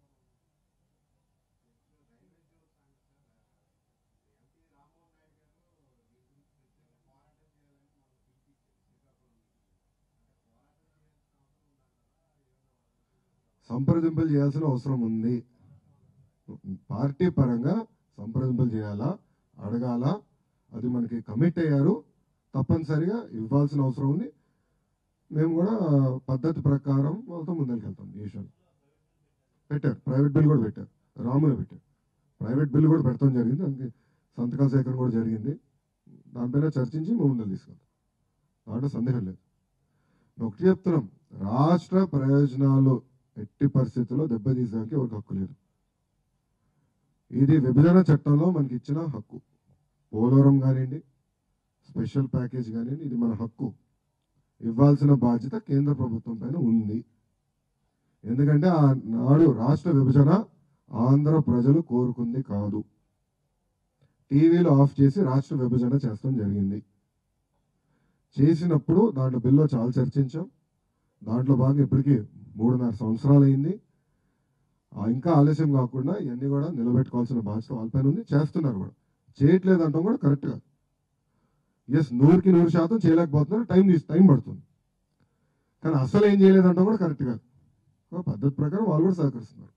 సంప్రదింపులు చేయాల్సిన అవసరం ఉంది పార్టీ పరంగా సంప్రదింపులు చేయాలా అడగాల అది మనకి కమిట్ అయ్యారు తప్పనిసరిగా ఇవ్వాల్సిన అవసరం ఉంది మేము కూడా పద్ధతి ప్రకారం వాళ్ళతో ముందరికి వెళ్తాం ఈ విషయంలో పెట్టారు ప్రైవేట్ బిల్ కూడా పెట్టారు రాములు పెట్టారు ప్రైవేట్ బిల్ కూడా పెడతాం జరిగింది అందుకే సంతకాల సేకరణ కూడా జరిగింది దానిపైన చర్చించి మేము ముందరు తీసుకెళ్తాం దాంట్లో సందేహం లేదు మేము ఒకటి చెప్తున్నాం రాష్ట్ర ప్రయోజనాలు ఎట్టి పరిస్థితుల్లో దెబ్బతీసడానికి ఎవరికి హక్కు లేదు ఇది విభజన చట్టంలో మనకి ఇచ్చిన హక్కు పోలవరం కానివ్వండి స్పెషల్ ప్యాకేజ్ కానివ్వండి ఇది మన హక్కు ఇవ్వాల్సిన బాధ్యత కేంద్ర ప్రభుత్వం పైన ఉంది ఎందుకంటే ఆ నాడు రాష్ట్ర విభజన ఆంధ్ర ప్రజలు కోరుకుంది కాదు టీవీలో ఆఫ్ చేసి రాష్ట్ర విభజన చేస్తాం జరిగింది చేసినప్పుడు దాంట్లో బిల్లో చాలా చర్చించాం దాంట్లో భాగంగా ఇప్పటికీ మూడున్నర సంవత్సరాలు అయింది ఆ ఇంకా ఆలస్యం కాకుండా ఇవన్నీ కూడా నిలబెట్టుకోవాల్సిన బాధ్యత వాళ్ళపైన ఉంది చేస్తున్నారు కూడా చేయట్లేదు అంటాం కూడా కరెక్ట్గా ఎస్ నూరుకి నూరు శాతం చేయలేకపోతున్నారు టైం తీసి టైం పడుతుంది కానీ అసలు ఏం చేయలేదంటాం కూడా కరెక్ట్ కాదు ఒక పద్ధతి ప్రకారం వాళ్ళు కూడా సహకరిస్తున్నారు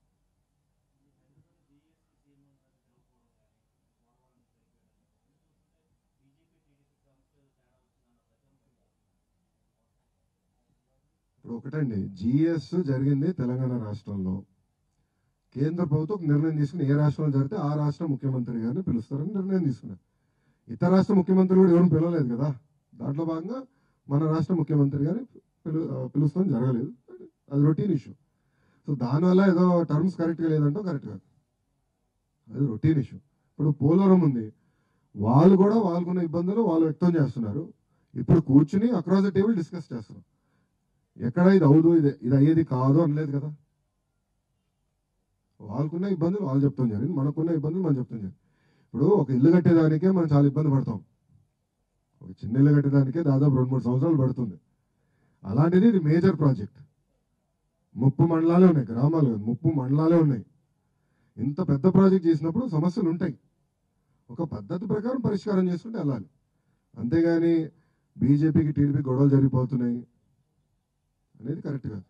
ఇప్పుడు ఒకటండి జిఎస్ జరిగింది తెలంగాణ రాష్ట్రంలో కేంద్ర ప్రభుత్వం ఒక నిర్ణయం తీసుకుని ఏ రాష్ట్రంలో జరిగితే ఆ రాష్ట్ర ముఖ్యమంత్రి గారిని పిలుస్తారని నిర్ణయం తీసుకున్నారు ఇతర రాష్ట్ర ముఖ్యమంత్రులు కూడా ఎవరు పిలవలేదు కదా దాంట్లో భాగంగా మన రాష్ట్ర ముఖ్యమంత్రి గారిని పిలు ఆ, పిలుస్తాం జరగలేదు అది రొటీన్ ఇష్యూ సో దానివల్ల ఏదో టర్మ్స్ కరెక్ట్గా లేదంటో కరెక్ట్ కాదు అది రొటీన్ ఇష్యూ ఇప్పుడు పోలవరం ఉంది వాళ్ళు కూడా వాళ్ళకున్న ఇబ్బందులు వాళ్ళు వ్యక్తం చేస్తున్నారు ఇప్పుడు కూర్చుని అక్రాస్ ద టేబుల్ డిస్కస్ చేస్తున్నాం ఎక్కడ ఇది అవుదు ఇది ఇది అయ్యేది కాదు అనలేదు కదా వాళ్ళకున్న ఇబ్బందులు వాళ్ళు చెప్తాం జరిగింది మనకున్న ఇబ్బందులు మనం చెప్తాం జరిగింది ఇప్పుడు ఒక ఇల్లు కట్టేదానికే మనం చాలా ఇబ్బంది పడతాం ఒక చిన్న ఇల్లు కట్టడానికే దాదాపు రెండు మూడు సంవత్సరాలు పడుతుంది అలాంటిది ఇది మేజర్ ప్రాజెక్ట్ ముప్పు మండలాలే ఉన్నాయి గ్రామాలు కాదు, ముప్పు మండలాలే ఉన్నాయి ఇంత పెద్ద ప్రాజెక్ట్ చేసినప్పుడు సమస్యలు ఉంటాయి ఒక పద్ధతి ప్రకారం పరిష్కారం చేసుకుంటే వెళ్ళాలి అంతేగాని బీజేపీకి టీడీపీ గొడవలు జరిగిపోతున్నాయి అనేది కరెక్ట్ కాదు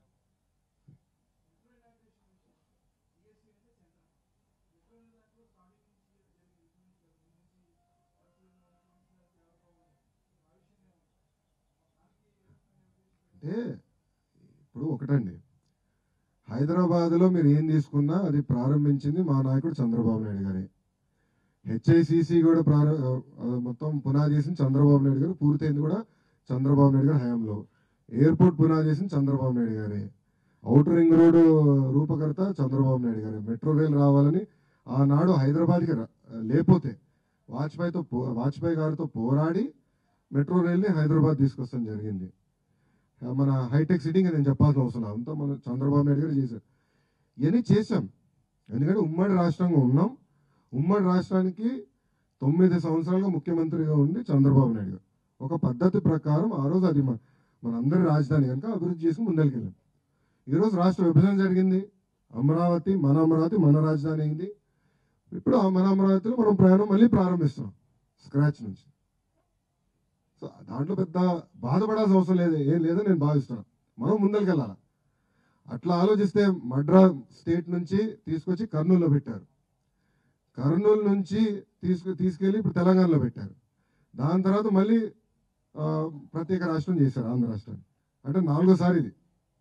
అంటే ఇప్పుడు ఒకటండి హైదరాబాద్లో మీరు ఏం తీసుకున్నా అది ప్రారంభించింది మా నాయకుడు చంద్రబాబు నాయుడు గారే హెచ్ఐసిసి కూడా ప్రారం ఆ, మొత్తం పునాది చేసింది చంద్రబాబు నాయుడు గారు పూర్తయింది కూడా చంద్రబాబు నాయుడు గారి హయాంలో ఎయిర్పోర్ట్ పునాది చేసింది చంద్రబాబు నాయుడు గారే ఔటర్ రింగ్ రోడ్ రూపకర్త చంద్రబాబు నాయుడు గారే మెట్రో రైల్ రావాలని ఆనాడు హైదరాబాద్కి రా- లేపోతే వాజ్పేయితో పో- వాజ్పేయి గారితో పోరాడి మెట్రో రైల్ని హైదరాబాద్ తీసుకొస్తాం జరిగింది ఆ, మన హైటెక్ సిటీ నేను చెప్పాల్సిన అవసరం లేదు. అంతా మన చంద్రబాబు నాయుడు గారు చేశారు ఇవన్నీ చేశాం ఎందుకంటే ఉమ్మడి రాష్ట్రంగా ఉన్నాం ఉమ్మడి రాష్ట్రానికి తొమ్మిది సంవత్సరాలుగా ముఖ్యమంత్రిగా ఉండి చంద్రబాబు నాయుడు గారు ఒక పద్ధతి ప్రకారం ఆ రోజు అది మన మనందరి రాజధాని కనుక అభివృద్ధి చేసి ముందరికెళ్ళాం ఈరోజు రాష్ట్ర విభజన జరిగింది అమరావతి మన అమరావతి మన రాజధాని అయింది ఇప్పుడు ఆ మన అమరావతిలో మనం ప్రయాణం మళ్ళీ ప్రారంభిస్తున్నాం స్క్రాచ్ నుంచి సో దాంట్లో పెద్ద బాధపడాల్సిన అవసరం లేదు ఏం లేదని నేను భావిస్తున్నాను మనం ముందరికెళ్ళాలి అట్లా ఆలోచిస్తే మడ్రా స్టేట్ నుంచి తీసుకొచ్చి కర్నూలులో పెట్టారు కర్నూలు నుంచి తీసుకు తీసుకెళ్ళి ఇప్పుడు తెలంగాణలో పెట్టారు దాని తర్వాత మళ్ళీ ఆ, ప్రత్యేక రాష్ట్రం చేశారు ఆంధ్ర రాష్ట్రాన్ని అంటే నాలుగోసారి ఇది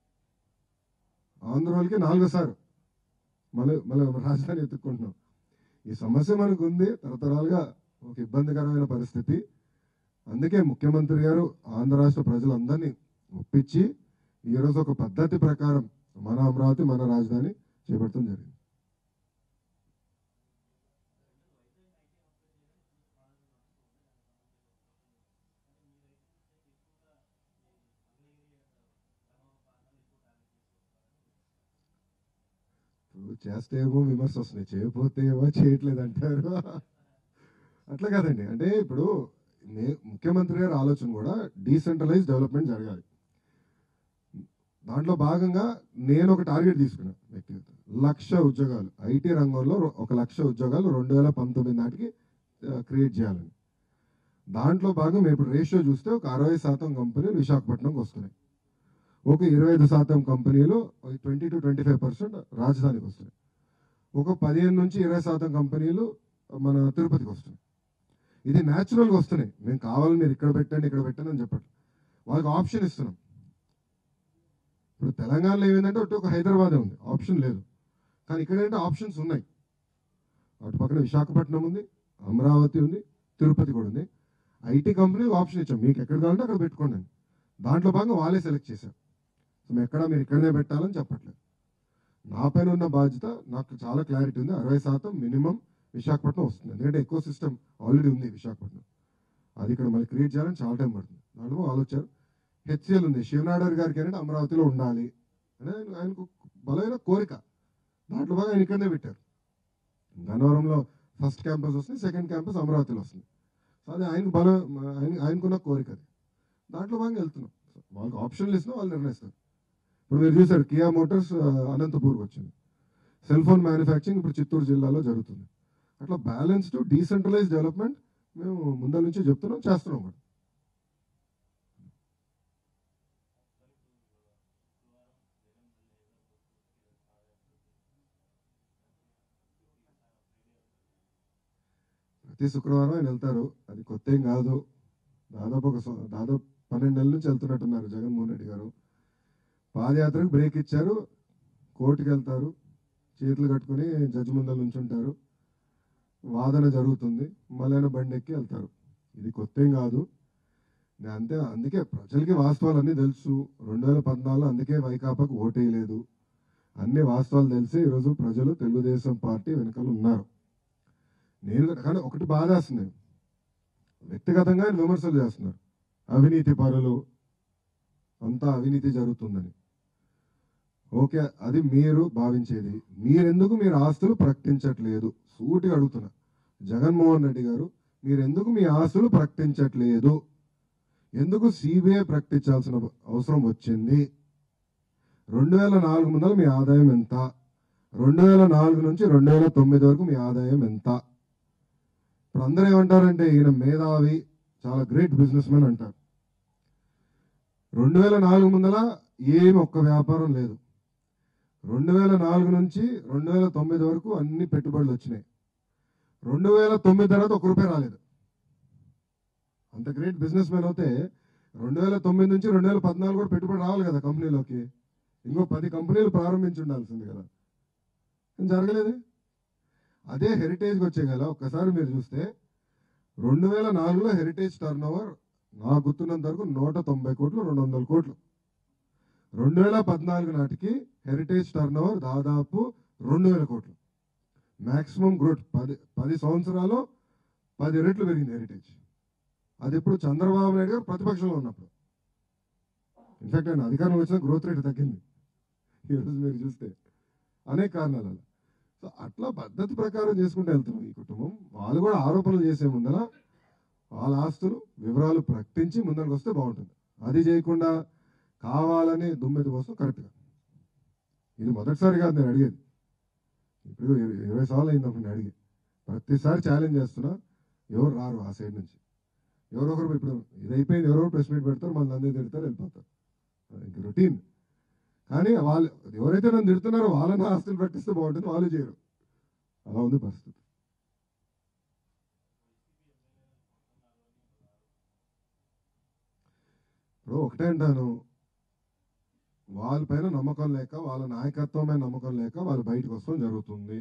ఆంధ్ర వాళ్ళకి నాలుగోసారి మళ్ళీ మళ్ళీ రాజధాని ఎత్తుక్కుంటున్నాం ఈ సమస్య మనకు ఉంది తరతరాలుగా ఒక ఇబ్బందికరమైన పరిస్థితి అందుకే ముఖ్యమంత్రి గారు ఆంధ్ర రాష్ట్ర ప్రజలందరినీ ఒప్పించి ఈరోజు ఒక పద్ధతి ప్రకారం మన అమరావతి మన రాజధాని చేపట్టడం జరిగింది ఇప్పుడు చేస్తే ఏమో విమర్శ వస్తున్నాయి చేయకపోతే ఏమో చేయట్లేదు అంటారు అట్లా కాదండి అంటే ఇప్పుడు మే- ముఖ్యమంత్రి గారి ఆలోచన కూడా డీసెంట్రలైజ్ డెవలప్మెంట్ జరగాలి దాంట్లో భాగంగా నేను ఒక టార్గెట్ తీసుకున్నా వ్యక్తిగత లక్ష ఉద్యోగాలు ఐటీ రంగంలో రొ- ఒక లక్ష ఉద్యోగాలు రెండు వేల పంతొమ్మిది నాటికి క్రియేట్ చేయాలని దాంట్లో భాగం మేము ఇప్పుడు రేషియో చూస్తే ఒక అరవై శాతం కంపెనీలు విశాఖపట్నంకి వస్తున్నాయి ఒక ఇరవై ఐదు శాతం కంపెనీలు twenty two twenty five percent రాజధానికి వస్తున్నాయి ఒక పదిహేను నుంచి ఇరవై శాతం కంపెనీలు మన తిరుపతికి వస్తున్నాయి ఇది న్యాచురల్గా వస్తున్నాయి మేము కావాలని మీరు ఇక్కడ పెట్టండి ఇక్కడ పెట్టండి అని చెప్పండి వాళ్ళకి ఆప్షన్ ఇస్తున్నాం ఇప్పుడు తెలంగాణలో ఏమైందంటే ఒకటి ఒక హైదరాబాదే ఉంది ఆప్షన్ లేదు కానీ ఇక్కడ ఏంటంటే ఆప్షన్స్ ఉన్నాయి అటు పక్కన విశాఖపట్నం ఉంది అమరావతి ఉంది తిరుపతి కూడా ఉంది ఐటీ కంపెనీకి ఆప్షన్ ఇచ్చాం మీకు ఎక్కడ కావాలంటే అక్కడ పెట్టుకోండి అని దాంట్లో భాగంగా వాళ్ళే సెలెక్ట్ చేశారు సో మేము ఎక్కడ మీరు ఇక్కడనే పెట్టాలని చెప్పట్లేదు నా పైన ఉన్న బాధ్యత నాకు చాలా క్లారిటీ ఉంది అరవై శాతం మినిమం విశాఖపట్నం వస్తుంది ఎందుకంటే ఎక్కువ సిస్టమ్ ఆల్రెడీ ఉంది విశాఖపట్నం అది ఇక్కడ మళ్ళీ క్రియేట్ చేయాలని చాలా టైం పడుతుంది దాంట్లో వాళ్ళు వచ్చారు హెచ్సిఎల్ ఉంది శివనాడర్ గారికి అనేది అమరావతిలో ఉండాలి అని ఆయన ఆయనకు బలమైన కోరిక దాంట్లో బాగా ఆయన ఇక్కడనే పెట్టారు గన్నవరంలో ఫస్ట్ క్యాంపస్ వస్తుంది సెకండ్ క్యాంపస్ అమరావతిలో వస్తుంది సో అది ఆయనకు బలం ఆయన ఆయనకున్న కోరిక అది దాంట్లో భాగంగా వెళ్తున్నాం వాళ్ళకి ఆప్షన్లు ఇస్తున్నా వాళ్ళు నిర్ణయిస్తారు ఇప్పుడు మీరు చూసారు కియా మోటార్స్ ఆ, అనంతపూర్కి వచ్చింది సెల్ ఫోన్ మ్యానుఫ్యాక్చరింగ్ ఇప్పుడు చిత్తూరు జిల్లాలో జరుగుతుంది అట్లా బ్యాలెన్స్డ్ డీసెంట్రలైజ్ డెవలప్మెంట్ మేము ముందర నుంచి చెప్తున్నాం చేస్తున్నాం కూడా ప్రతి శుక్రవారం ఆయన వెళ్తారు అది కొత్త ఏం కాదు దాదాపు ఒక సం- దాదాపు పన్నెండు నెలల నుంచి వెళ్తున్నట్టున్నారు జగన్మోహన్ రెడ్డి గారు పాదయాత్రకు బ్రేక్ ఇచ్చారు కోర్టుకి వెళ్తారు చేతులు కట్టుకుని జడ్జి ముందర నుంచుంటారు వాదన జరుగుతుంది మళ్ళీ బండి ఎక్కి వెళ్తారు ఇది కొత్త ఏం కాదు నేను అంతే అందుకే ప్రజలకి వాస్తవాలు అన్నీ తెలుసు రెండు వేల పద్నాలుగులో అందుకే వైకాపాకు ఓటేయలేదు అన్ని వాస్తవాలు తెలిసి ఈరోజు ప్రజలు తెలుగుదేశం పార్టీ వెనుకలు ఉన్నారు నేను కూడా- కానీ ఒకటి బాధేస్తుంది వ్యక్తిగతంగా ఆయన విమర్శలు చేస్తున్నారు అవినీతి పరులు అంతా అవినీతి జరుగుతుందని ఓకే అది మీరు భావించేది మీరెందుకు మీరు ఆస్తులు ప్రకటించట్లేదు సూటిగా అడుగుతున్నా జగన్మోహన్ రెడ్డి గారు మీరెందుకు మీ ఆస్తులు ప్రకటించట్లేదు ఎందుకు సిబిఐ ప్రకటించాల్సిన అవసరం వచ్చింది రెండు వేల నాలుగు ముందర మీ ఆదాయం ఎంత రెండు వేల నాలుగు నుంచి రెండు వేల తొమ్మిది వరకు మీ ఆదాయం ఎంత ఇప్పుడు అందరూ ఏమంటారంటే ఈయన మేధావి చాలా గ్రేట్ బిజినెస్ మ్యాన్ అంటారు రెండు వేల నాలుగు ముందల ఏమి ఒక్క వ్యాపారం లేదు రెండు వేల నాలుగు నుంచి రెండు వేల తొమ్మిది వరకు అన్ని పెట్టుబడులు వచ్చినాయి రెండు వేల తొమ్మిది తర్వాత ఒక రూపాయి రాలేదు అంత గ్రేట్ బిజినెస్ మ్యాన్ అయితే రెండు వేల తొమ్మిది నుంచి రెండు వేల పద్నాలుగు కూడా పెట్టుబడి రావాలి కదా కంపెనీలోకి ఇంకో పది కంపెనీలు ప్రారంభించి ఉండాల్సింది కదా ఏం జరగలేదు అదే హెరిటేజ్కి వచ్చే కదా ఒక్కసారి మీరు చూస్తే రెండు వేల నాలుగులో హెరిటేజ్ టర్న్ ఓవర్ నా గుర్తున్నంత వరకు నూట తొంభై కోట్లు రెండు వందల కోట్లు రెండు వేల పద్నాలుగు నాటికి హెరిటేజ్ టర్న్ ఓవర్ దాదాపు రెండు వేల కోట్లు మాక్సిమం గ్రోత్ పది పది సంవత్సరాలు పది రెట్లు పెరిగింది హెరిటేజ్ అది ఇప్పుడు చంద్రబాబు నాయుడు గారు ప్రతిపక్షంలో ఉన్నప్పుడు ఇన్ఫాక్ట్ ఆయన అధికారం వచ్చిన గ్రోత్ రేట్ తగ్గింది ఈరోజు మీరు చూస్తే అనేక కారణాల వల్ల. సో అట్లా పద్ధతి ప్రకారం చేసుకుంటూ వెళ్తున్నాం ఈ కుటుంబం వాళ్ళు కూడా ఆరోపణలు చేసే ముందర వాళ్ళ ఆస్తులు వివరాలు ప్రకటించి ముందరకు వస్తే బాగుంటుంది అది చేయకుండా కావాలని దుమ్మెది కోసం కరెక్ట్గా ఇది మొదటిసారి కాదు నేను అడిగేది ఇప్పుడు ఇరవై- ఇరవై సార్లు అయింది అప్పుడు నేను అడిగి ప్రతిసారి ఛాలెంజ్ చేస్తున్నా ఎవరు రారు ఆ సైడ్ నుంచి ఎవరొకరు ఇప్పుడు ఇది అయిపోయింది ఎవరో ప్రెస్ మీట్ పెడతారు మళ్ళీ అందరూ తిడతారు వెళ్ళిపోతారు ఇంక రొటీన్ కానీ వాళ్ళు ఎవరైతే నన్ను తిడుతున్నారో వాళ్ళని ఆస్తులు ప్రకటిస్తే బాగుంటుంది వాళ్ళు చేయరు అలా ఉంది పరిస్థితి ఇప్పుడు ఒకటే అంటాను వాళ్ళపైన నమ్మకం లేక వాళ్ళ నాయకత్వం మీద నమ్మకం లేక వాళ్ళు బయటకు వస్తాం జరుగుతుంది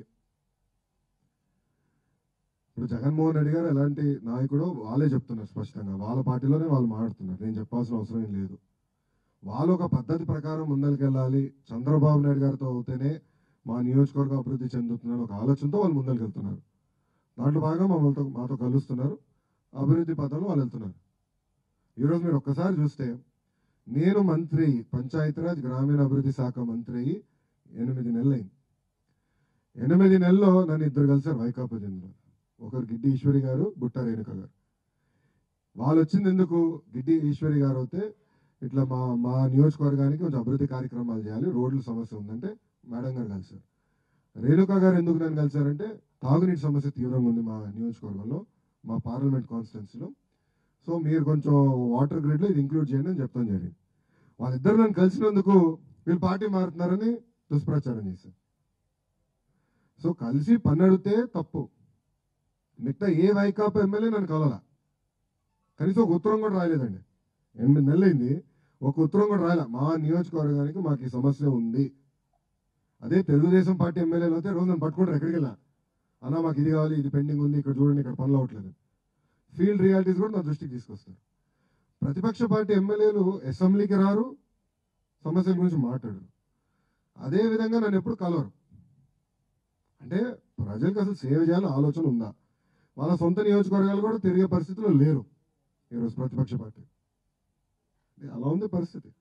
ఇప్పుడు జగన్మోహన్ రెడ్డి గారు ఎలాంటి నాయకుడో వాళ్ళే చెప్తున్నారు స్పష్టంగా వాళ్ళ పార్టీలోనే వాళ్ళు మాట్లాడుతున్నారు నేను చెప్పాల్సిన అవసరం ఏం లేదు వాళ్ళు ఒక పద్ధతి ప్రకారం ముందరికెళ్ళాలి చంద్రబాబు నాయుడు గారితో అవుతేనే మా నియోజకవర్గం అభివృద్ధి చెందుతున్నారు ఒక ఆలోచనతో వాళ్ళు ముందరికెళ్తున్నారు దాంట్లో భాగంగా మమ్మల్తో మాతో కలుస్తున్నారు అభివృద్ధి పథంలో వాళ్ళు వెళ్తున్నారు ఈరోజు మీరు ఒక్కసారి చూస్తే నేను మంత్రి పంచాయతీరాజ్ గ్రామీణ అభివృద్ధి శాఖ మంత్రి అయ్యి ఎనిమిది నెలలు అయింది ఎనిమిది నెలల్లో నన్ను ఇద్దరు కలిసారు వైకాపా చెందిన ఒకరు గిడ్డి ఈశ్వరి గారు బుట్ట రేణుక గారు వాళ్ళు వచ్చింది ఎందుకు గిడ్డి ఈశ్వరి గారు అయితే ఇట్లా మా మా నియోజకవర్గానికి కొంచెం అభివృద్ధి కార్యక్రమాలు చేయాలి రోడ్ల సమస్య ఉందంటే మేడం గారు కలిసారు రేణుక గారు ఎందుకు నన్ను కలిసారంటే తాగునీటి సమస్య తీవ్రంగా ఉంది మా నియోజకవర్గంలో మా పార్లమెంట్ కాన్స్టిట్యున్సీలో సో మీరు కొంచెం వాటర్ గ్రిడ్లో ఇది ఇంక్లూడ్ చేయండి అని చెప్తాం జరిగింది వాళ్ళిద్దరు నన్ను కలిసినందుకు వీళ్ళు పార్టీ మారుతున్నారని దుష్ప్రచారం చేశారు సో కలిసి పని అడిగితే తప్పు మిగతా ఏ వైకాపా ఎమ్మెల్యే నన్ను కలవాల కనీసం ఒక ఉత్తరం కూడా రాయలేదండి ఎనిమిది నెలలైంది ఒక ఉత్తరం కూడా రాయలే మా నియోజకవర్గానికి మాకు ఈ సమస్య ఉంది అదే తెలుగుదేశం పార్టీ ఎమ్మెల్యేలు అయితే రోజు నన్ను పట్టుకుంటారు ఎక్కడికి వెళ్ళా అన్న మాకు ఇది కావాలి ఇది పెండింగ్ ఉంది ఇక్కడ చూడండి ఇక్కడ పనులు అవ్వట్లేదు ఫీల్డ్ రియాలిటీస్ కూడా నా దృష్టికి తీసుకొస్తారు ప్రతిపక్ష పార్టీ ఎమ్మెల్యేలు అసెంబ్లీకి రారు సమస్యల గురించి మాట్లాడరు అదే విధంగా నన్ను ఎప్పుడు కలవరు అంటే ప్రజలకు అసలు సేవ చేయాలని ఆలోచన ఉందా వాళ్ళ సొంత నియోజకవర్గాలు కూడా తిరిగే పరిస్థితిలో లేరు ఈరోజు ప్రతిపక్ష పార్టీ అలా ఉంది పరిస్థితి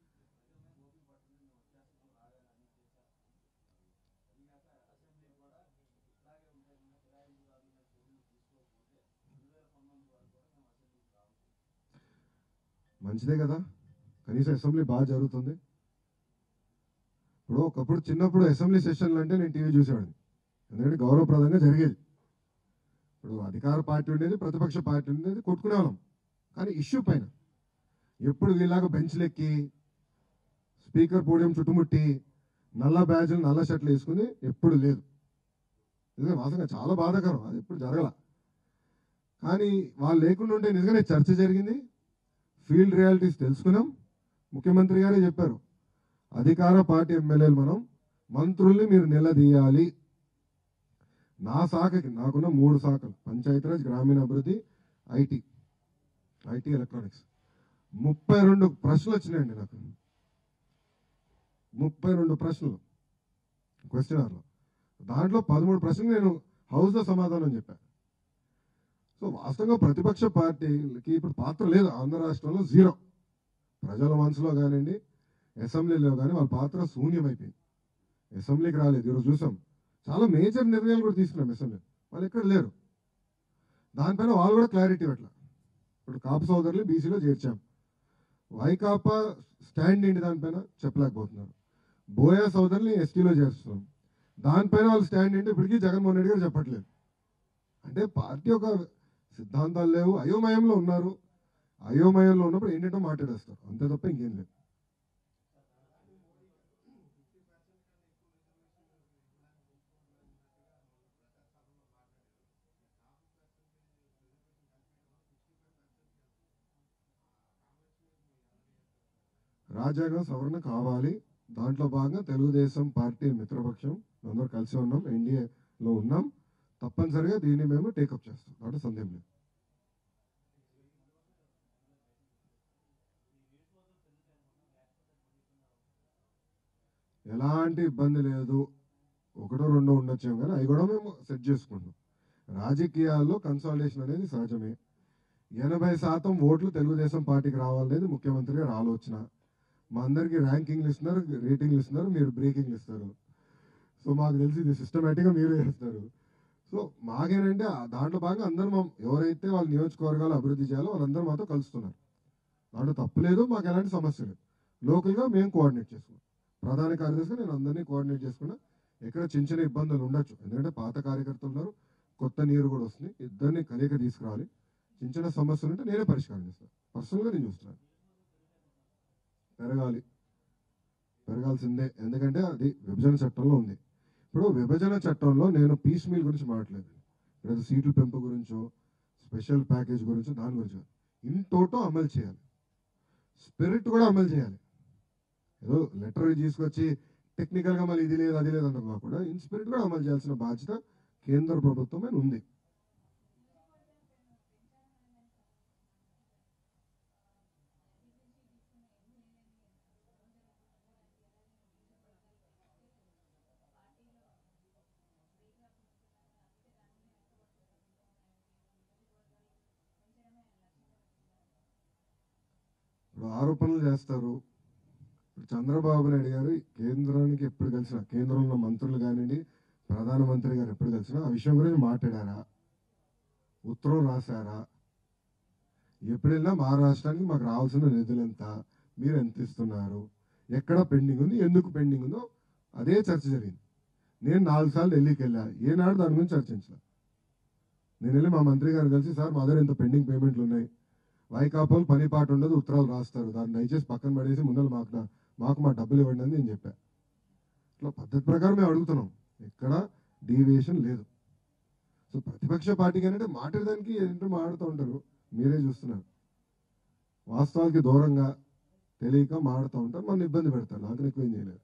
మంచిదే కదా కనీసం అసెంబ్లీ బాగా జరుగుతుంది ఇప్పుడు ఒకప్పుడు చిన్నప్పుడు అసెంబ్లీ సెషన్లు అంటే నేను టీవీ చూసేవాడిని ఎందుకంటే గౌరవప్రదంగా జరిగేది ఇప్పుడు అధికార పార్టీ ఉండేది ప్రతిపక్ష పార్టీ ఉండేది కొట్టుకునేవాళ్ళం కానీ ఇష్యూ పైన ఎప్పుడు వీళ్ళగా బెంచ్లు ఎక్కి స్పీకర్ పోడియం చుట్టుముట్టి నల్ల బ్యాజ్లు నల్ల షర్ట్లు వేసుకుని ఎప్పుడు లేదు నిజంగా వాస్తవంగా చాలా బాధాకరం అది ఎప్పుడు జరగల కానీ వాళ్ళు లేకుండా ఉంటే నిజంగానే చర్చ జరిగింది ఫీల్డ్ రియాలిటీస్ తెలుసుకున్నాం ముఖ్యమంత్రి గారే చెప్పారు అధికార పార్టీ ఎమ్మెల్యేలు మనం మంత్రుల్ని మీరు నిలదీయాలి నా శాఖకి నాకున్న మూడు శాఖలు పంచాయతీరాజ్ గ్రామీణ అభివృద్ధి ఐటీ ఐటీ ఎలక్ట్రానిక్స్ ముప్పై రెండు ప్రశ్నలు వచ్చినాయండి నాకు ముప్పై రెండు ప్రశ్నలు క్వశ్చన్ అవర్లో దాంట్లో పదమూడు ప్రశ్నలు నేను హౌస్లో సమాధానం చెప్పాను సో వాస్తవంగా ప్రతిపక్ష పార్టీలకి ఇప్పుడు పాత్ర లేదు ఆంధ్ర రాష్ట్రంలో జీరో ప్రజల మనసులో కానివ్వండి అసెంబ్లీలో కానీ వాళ్ళ పాత్ర శూన్యమైపోయింది అసెంబ్లీకి రాలేదు ఈరోజు చూసాం చాలా మేజర్ నిర్ణయాలు కూడా తీసుకున్నాం అసెంబ్లీ వాళ్ళు ఎక్కడ లేరు దానిపైన వాళ్ళు కూడా క్లారిటీ పెట్టలే ఇప్పుడు కాపు సోదరులు బీసీలో చేర్చాం వైకాపా స్టాండ్ ఏంటి దానిపైన చెప్పలేకపోతున్నారు బోయా సోదరుని ఎస్టీలో చేస్తున్నాం దానిపైన వాళ్ళ స్టాండ్ ఏంటి ఇప్పటికీ జగన్మోహన్ రెడ్డి గారు చెప్పట్లేదు అంటే పార్టీ ఒక సిద్ధాంతాలు లేవు అయోమయంలో ఉన్నారు అయోమయంలో ఉన్నప్పుడు ఏంటంటే మాట్లాడేస్తారు అంతే తప్ప ఇంకేం లేదు రాజ్యాంగం సవరణ కావాలి దాంట్లో భాగంగా తెలుగుదేశం పార్టీ మిత్రపక్షం అందరూ కలిసి ఉన్నాం ఎన్డీఏలో ఉన్నాం తప్పనిసరిగా దీన్ని మేము టేకప్ చేస్తాం దాంట్లో సందేహం లేదు ఎలాంటి ఇబ్బంది లేదు ఒకటో రెండో ఉండొచ్చాం కానీ అవి కూడా మేము సెట్ చేసుకుంటాం రాజకీయాల్లో కన్సాలిడేషన్ అనేది సహజమే ఎనభై శాతం ఓట్లు తెలుగుదేశం పార్టీకి రావాలనేది ముఖ్యమంత్రి గారి ఆలోచన మా అందరికి ర్యాంకింగ్లు ఇస్తున్నారు రేటింగ్లు ఇస్తున్నారు మీరు బ్రేకింగ్లు ఇస్తారు సో మాకు తెలిసి ఇది సిస్టమేటిక్గా మీరు చేస్తారు సో మాకేనంటే ఆ దాంట్లో భాగంగా అందరం మా- ఎవరైతే వాళ్ళ నియోజకవర్గాలు అభివృద్ధి చేయాలో వాళ్ళందరూ మాతో కలుస్తున్నారు దాంట్లో తప్పు లేదు మాకు ఎలాంటి సమస్య లేదు లోకల్గా మేము కోఆర్డినేట్ చేసుకున్నాం ప్రధాన కార్యదర్శిగా నేను అందరినీ కోఆర్డినేట్ చేసుకున్నా ఎక్కడ చిన్న చిన్న ఇబ్బందులు ఉండొచ్చు ఎందుకంటే పాత కార్యకర్తలు ఉన్నారు కొత్త నీరు కూడా వస్తుంది ఇద్దరిని కలియక తీసుకురావాలి చిన్న చిన్న సమస్యలు ఉంటే నేనే పరిష్కారం చేస్తాను పర్సనల్గా నేను చూస్తున్నాను పెరగాలి పెరగాల్సిందే ఎందుకంటే అది విభజన చట్టంలో ఉంది ఇప్పుడు విభజన చట్టంలో నేను పీస్ మీల్ గురించి మాట్లాడలేదు లేదా సీట్ల పెంపు గురించో స్పెషల్ ప్యాకేజ్ గురించో దాని గురించో ఇన్ టోటో అమలు చేయాలి స్పిరిట్ కూడా అమలు చేయాలి ఏదో లెటర్ తీసుకొచ్చి టెక్నికల్గా మళ్ళీ ఇది లేదు అది లేదు అంటాం కాకుండా ఇన్ స్పిరిట్ కూడా అమలు చేయాల్సిన బాధ్యత కేంద్ర ప్రభుత్వం మీద ఉంది ఇప్పుడు ఆరోపణలు చేస్తారు ఇప్పుడు చంద్రబాబు నాయుడు గారు కేంద్రానికి ఎప్పుడు కలిసినా కేంద్రంలో ఉన్న మంత్రులు కానివ్వండి ప్రధానమంత్రి గారు ఎప్పుడు కలిసినా ఆ విషయం గురించి మాట్లాడారా ఉత్తరం రాశారా ఎప్పుడైనా మా రాష్ట్రానికి మాకు రావాల్సిన నిధులు ఎంత మీరు ఎంత ఇస్తున్నారు ఎక్కడ పెండింగ్ ఉంది ఎందుకు పెండింగ్ ఉందో అదే చర్చ జరిగింది నేను నాలుగు సార్లు ఢిల్లీకి వెళ్ళా ఏనాడు దాని గురించి చర్చించలే నేను వెళ్ళి మా మంత్రి గారు కలిసి సార్ మా దగ్గర ఇంత పెండింగ్ పేమెంట్లు ఉన్నాయి వైకాపాలు పని పాట ఉండదు ఉత్తరాలు రాస్తారు దాన్ని దయచేసి పక్కన పడేసి ముందర మాకు నా- మాకు మా డబ్బులు ఇవ్వండి అని నేను చెప్పా ఇట్లా పద్ధతి ప్రకారం మేము అడుగుతున్నాం ఎక్కడ డీవియేషన్ లేదు సో ప్రతిపక్ష పార్టీకి అంటే మాట్లాడడానికి ఏంటో మాట్లాడుతూ ఉంటారు మీరే చూస్తున్నారు వాస్తవానికి దూరంగా తెలియక మాడుతూ ఉంటారు మన ఇబ్బంది పెడతారు నాకు ఎక్కువ ఏం చేయలేదు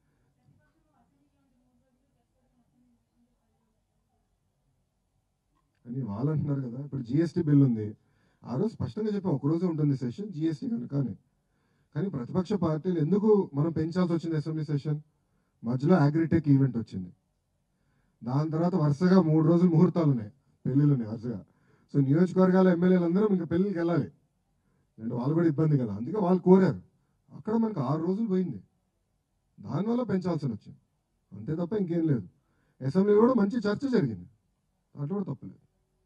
అని వాళ్ళు అంటున్నారు కదా ఇప్పుడు జిఎస్టీ బిల్ ఉంది ఆ రోజు స్పష్టంగా చెప్పాం ఒక రోజు ఉంటుంది సెషన్ జిఎస్టీ కనుక అని కానీ ప్రతిపక్ష పార్టీలు ఎందుకు మనం పెంచాల్సి వచ్చింది అసెంబ్లీ సెషన్ మధ్యలో అగ్రిటెక్ ఈవెంట్ వచ్చింది దాని తర్వాత వరుసగా మూడు రోజులు ముహూర్తాలు ఉన్నాయి పెళ్లిళ్ళు ఉన్నాయి వరుసగా సో నియోజకవర్గాల ఎమ్మెల్యేలు అందరం ఇంకా పెళ్లికి వెళ్ళాలి అంటే వాళ్ళు కూడా ఇబ్బంది కదా అందుకే వాళ్ళు కోరారు అక్కడ మనకు ఆరు రోజులు పోయింది దానివల్ల పెంచాల్సి వచ్చింది అంతే తప్ప ఇంకేం లేదు అసెంబ్లీలో కూడా మంచి చర్చ జరిగింది దాంట్లో కూడా తప్పలేదు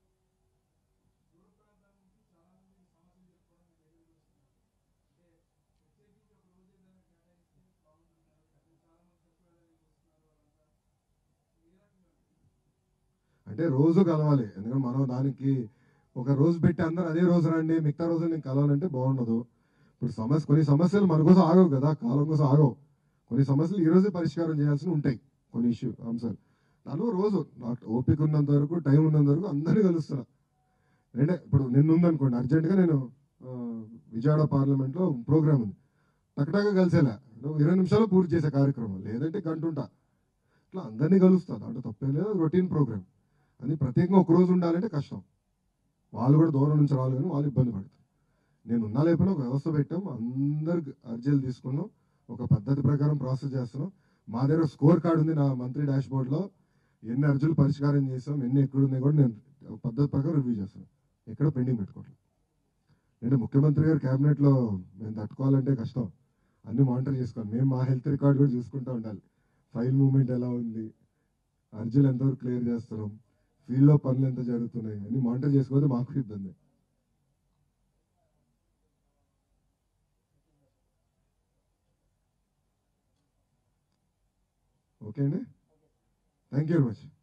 అంటే రోజు కలవాలి ఎందుకంటే మనం దానికి ఒక రోజు పెట్టి అందరు అదే రోజు రండి మిగతా రోజు నేను కలవాలంటే బాగుండదు ఇప్పుడు సమస్య కొన్ని సమస్యలు మన కోసం ఆగవు కదా కాలం కోసం ఆగవు కొన్ని సమస్యలు ఈ రోజే పరిష్కారం చేయాల్సి ఉంటాయి కొన్ని ఇష్యూ అంశాలు దానిలో రోజు నాకు ఓపిక ఉన్నంత వరకు టైం ఉన్నంత వరకు అందరినీ కలుస్తున్నా అంటే ఇప్పుడు నిన్న ఉందనుకోండి అర్జెంటుగా నేను ఆ, విజయవాడ పార్లమెంట్లో ప్రోగ్రామ్ ఉంది టక్టగా కలిసేలా నువ్వు ఇరవై నిమిషాలు పూర్తి చేసే కార్యక్రమం లేదంటే గంటుంటా ఇట్లా అందరినీ కలుస్తా దాంట్లో తప్పేం లేదు రొటీన్ ప్రోగ్రామ్ అది ప్రత్యేకంగా ఒక రోజు ఉండాలంటే కష్టం వాళ్ళు కూడా దూరం నుంచి రావాలి కానీ వాళ్ళు ఇబ్బంది పడతారు నేను ఉన్నా లేకపోయినా ఒక వ్యవస్థ పెట్టాం అందరు అర్జీలు తీసుకున్నాం ఒక పద్ధతి ప్రకారం ప్రాసెస్ చేస్తున్నాం మా దగ్గర స్కోర్ కార్డు ఉంది నా మంత్రి డాష్ బోర్డ్లో ఎన్ని అర్జీలు పరిష్కారం చేసాం ఎన్ని ఎక్కడ ఉన్నాయి కూడా నేను ఒక పద్ధతి ప్రకారం రివ్యూ చేస్తాను ఎక్కడ పెండింగ్ పెట్టుకోవట్లేదు అంటే ముఖ్యమంత్రి గారు క్యాబినెట్లో మేము తట్టుకోవాలంటే కష్టం అన్ని మానిటర్ చేసుకోవాలి మేము మా హెల్త్ రికార్డ్ కూడా చూసుకుంటూ ఉండాలి ఫైల్ మూవ్మెంట్ ఎలా ఉంది అర్జీలు ఎంతవరకు క్లియర్ చేస్తున్నాం ఫీల్డ్లో పనులు ఎంత జరుగుతున్నాయి అని మానిటర్ చేసుకోకపోతే మాకు ఇబ్బంది ఓకే అండి థ్యాంక్ యూ వెరీ మచ్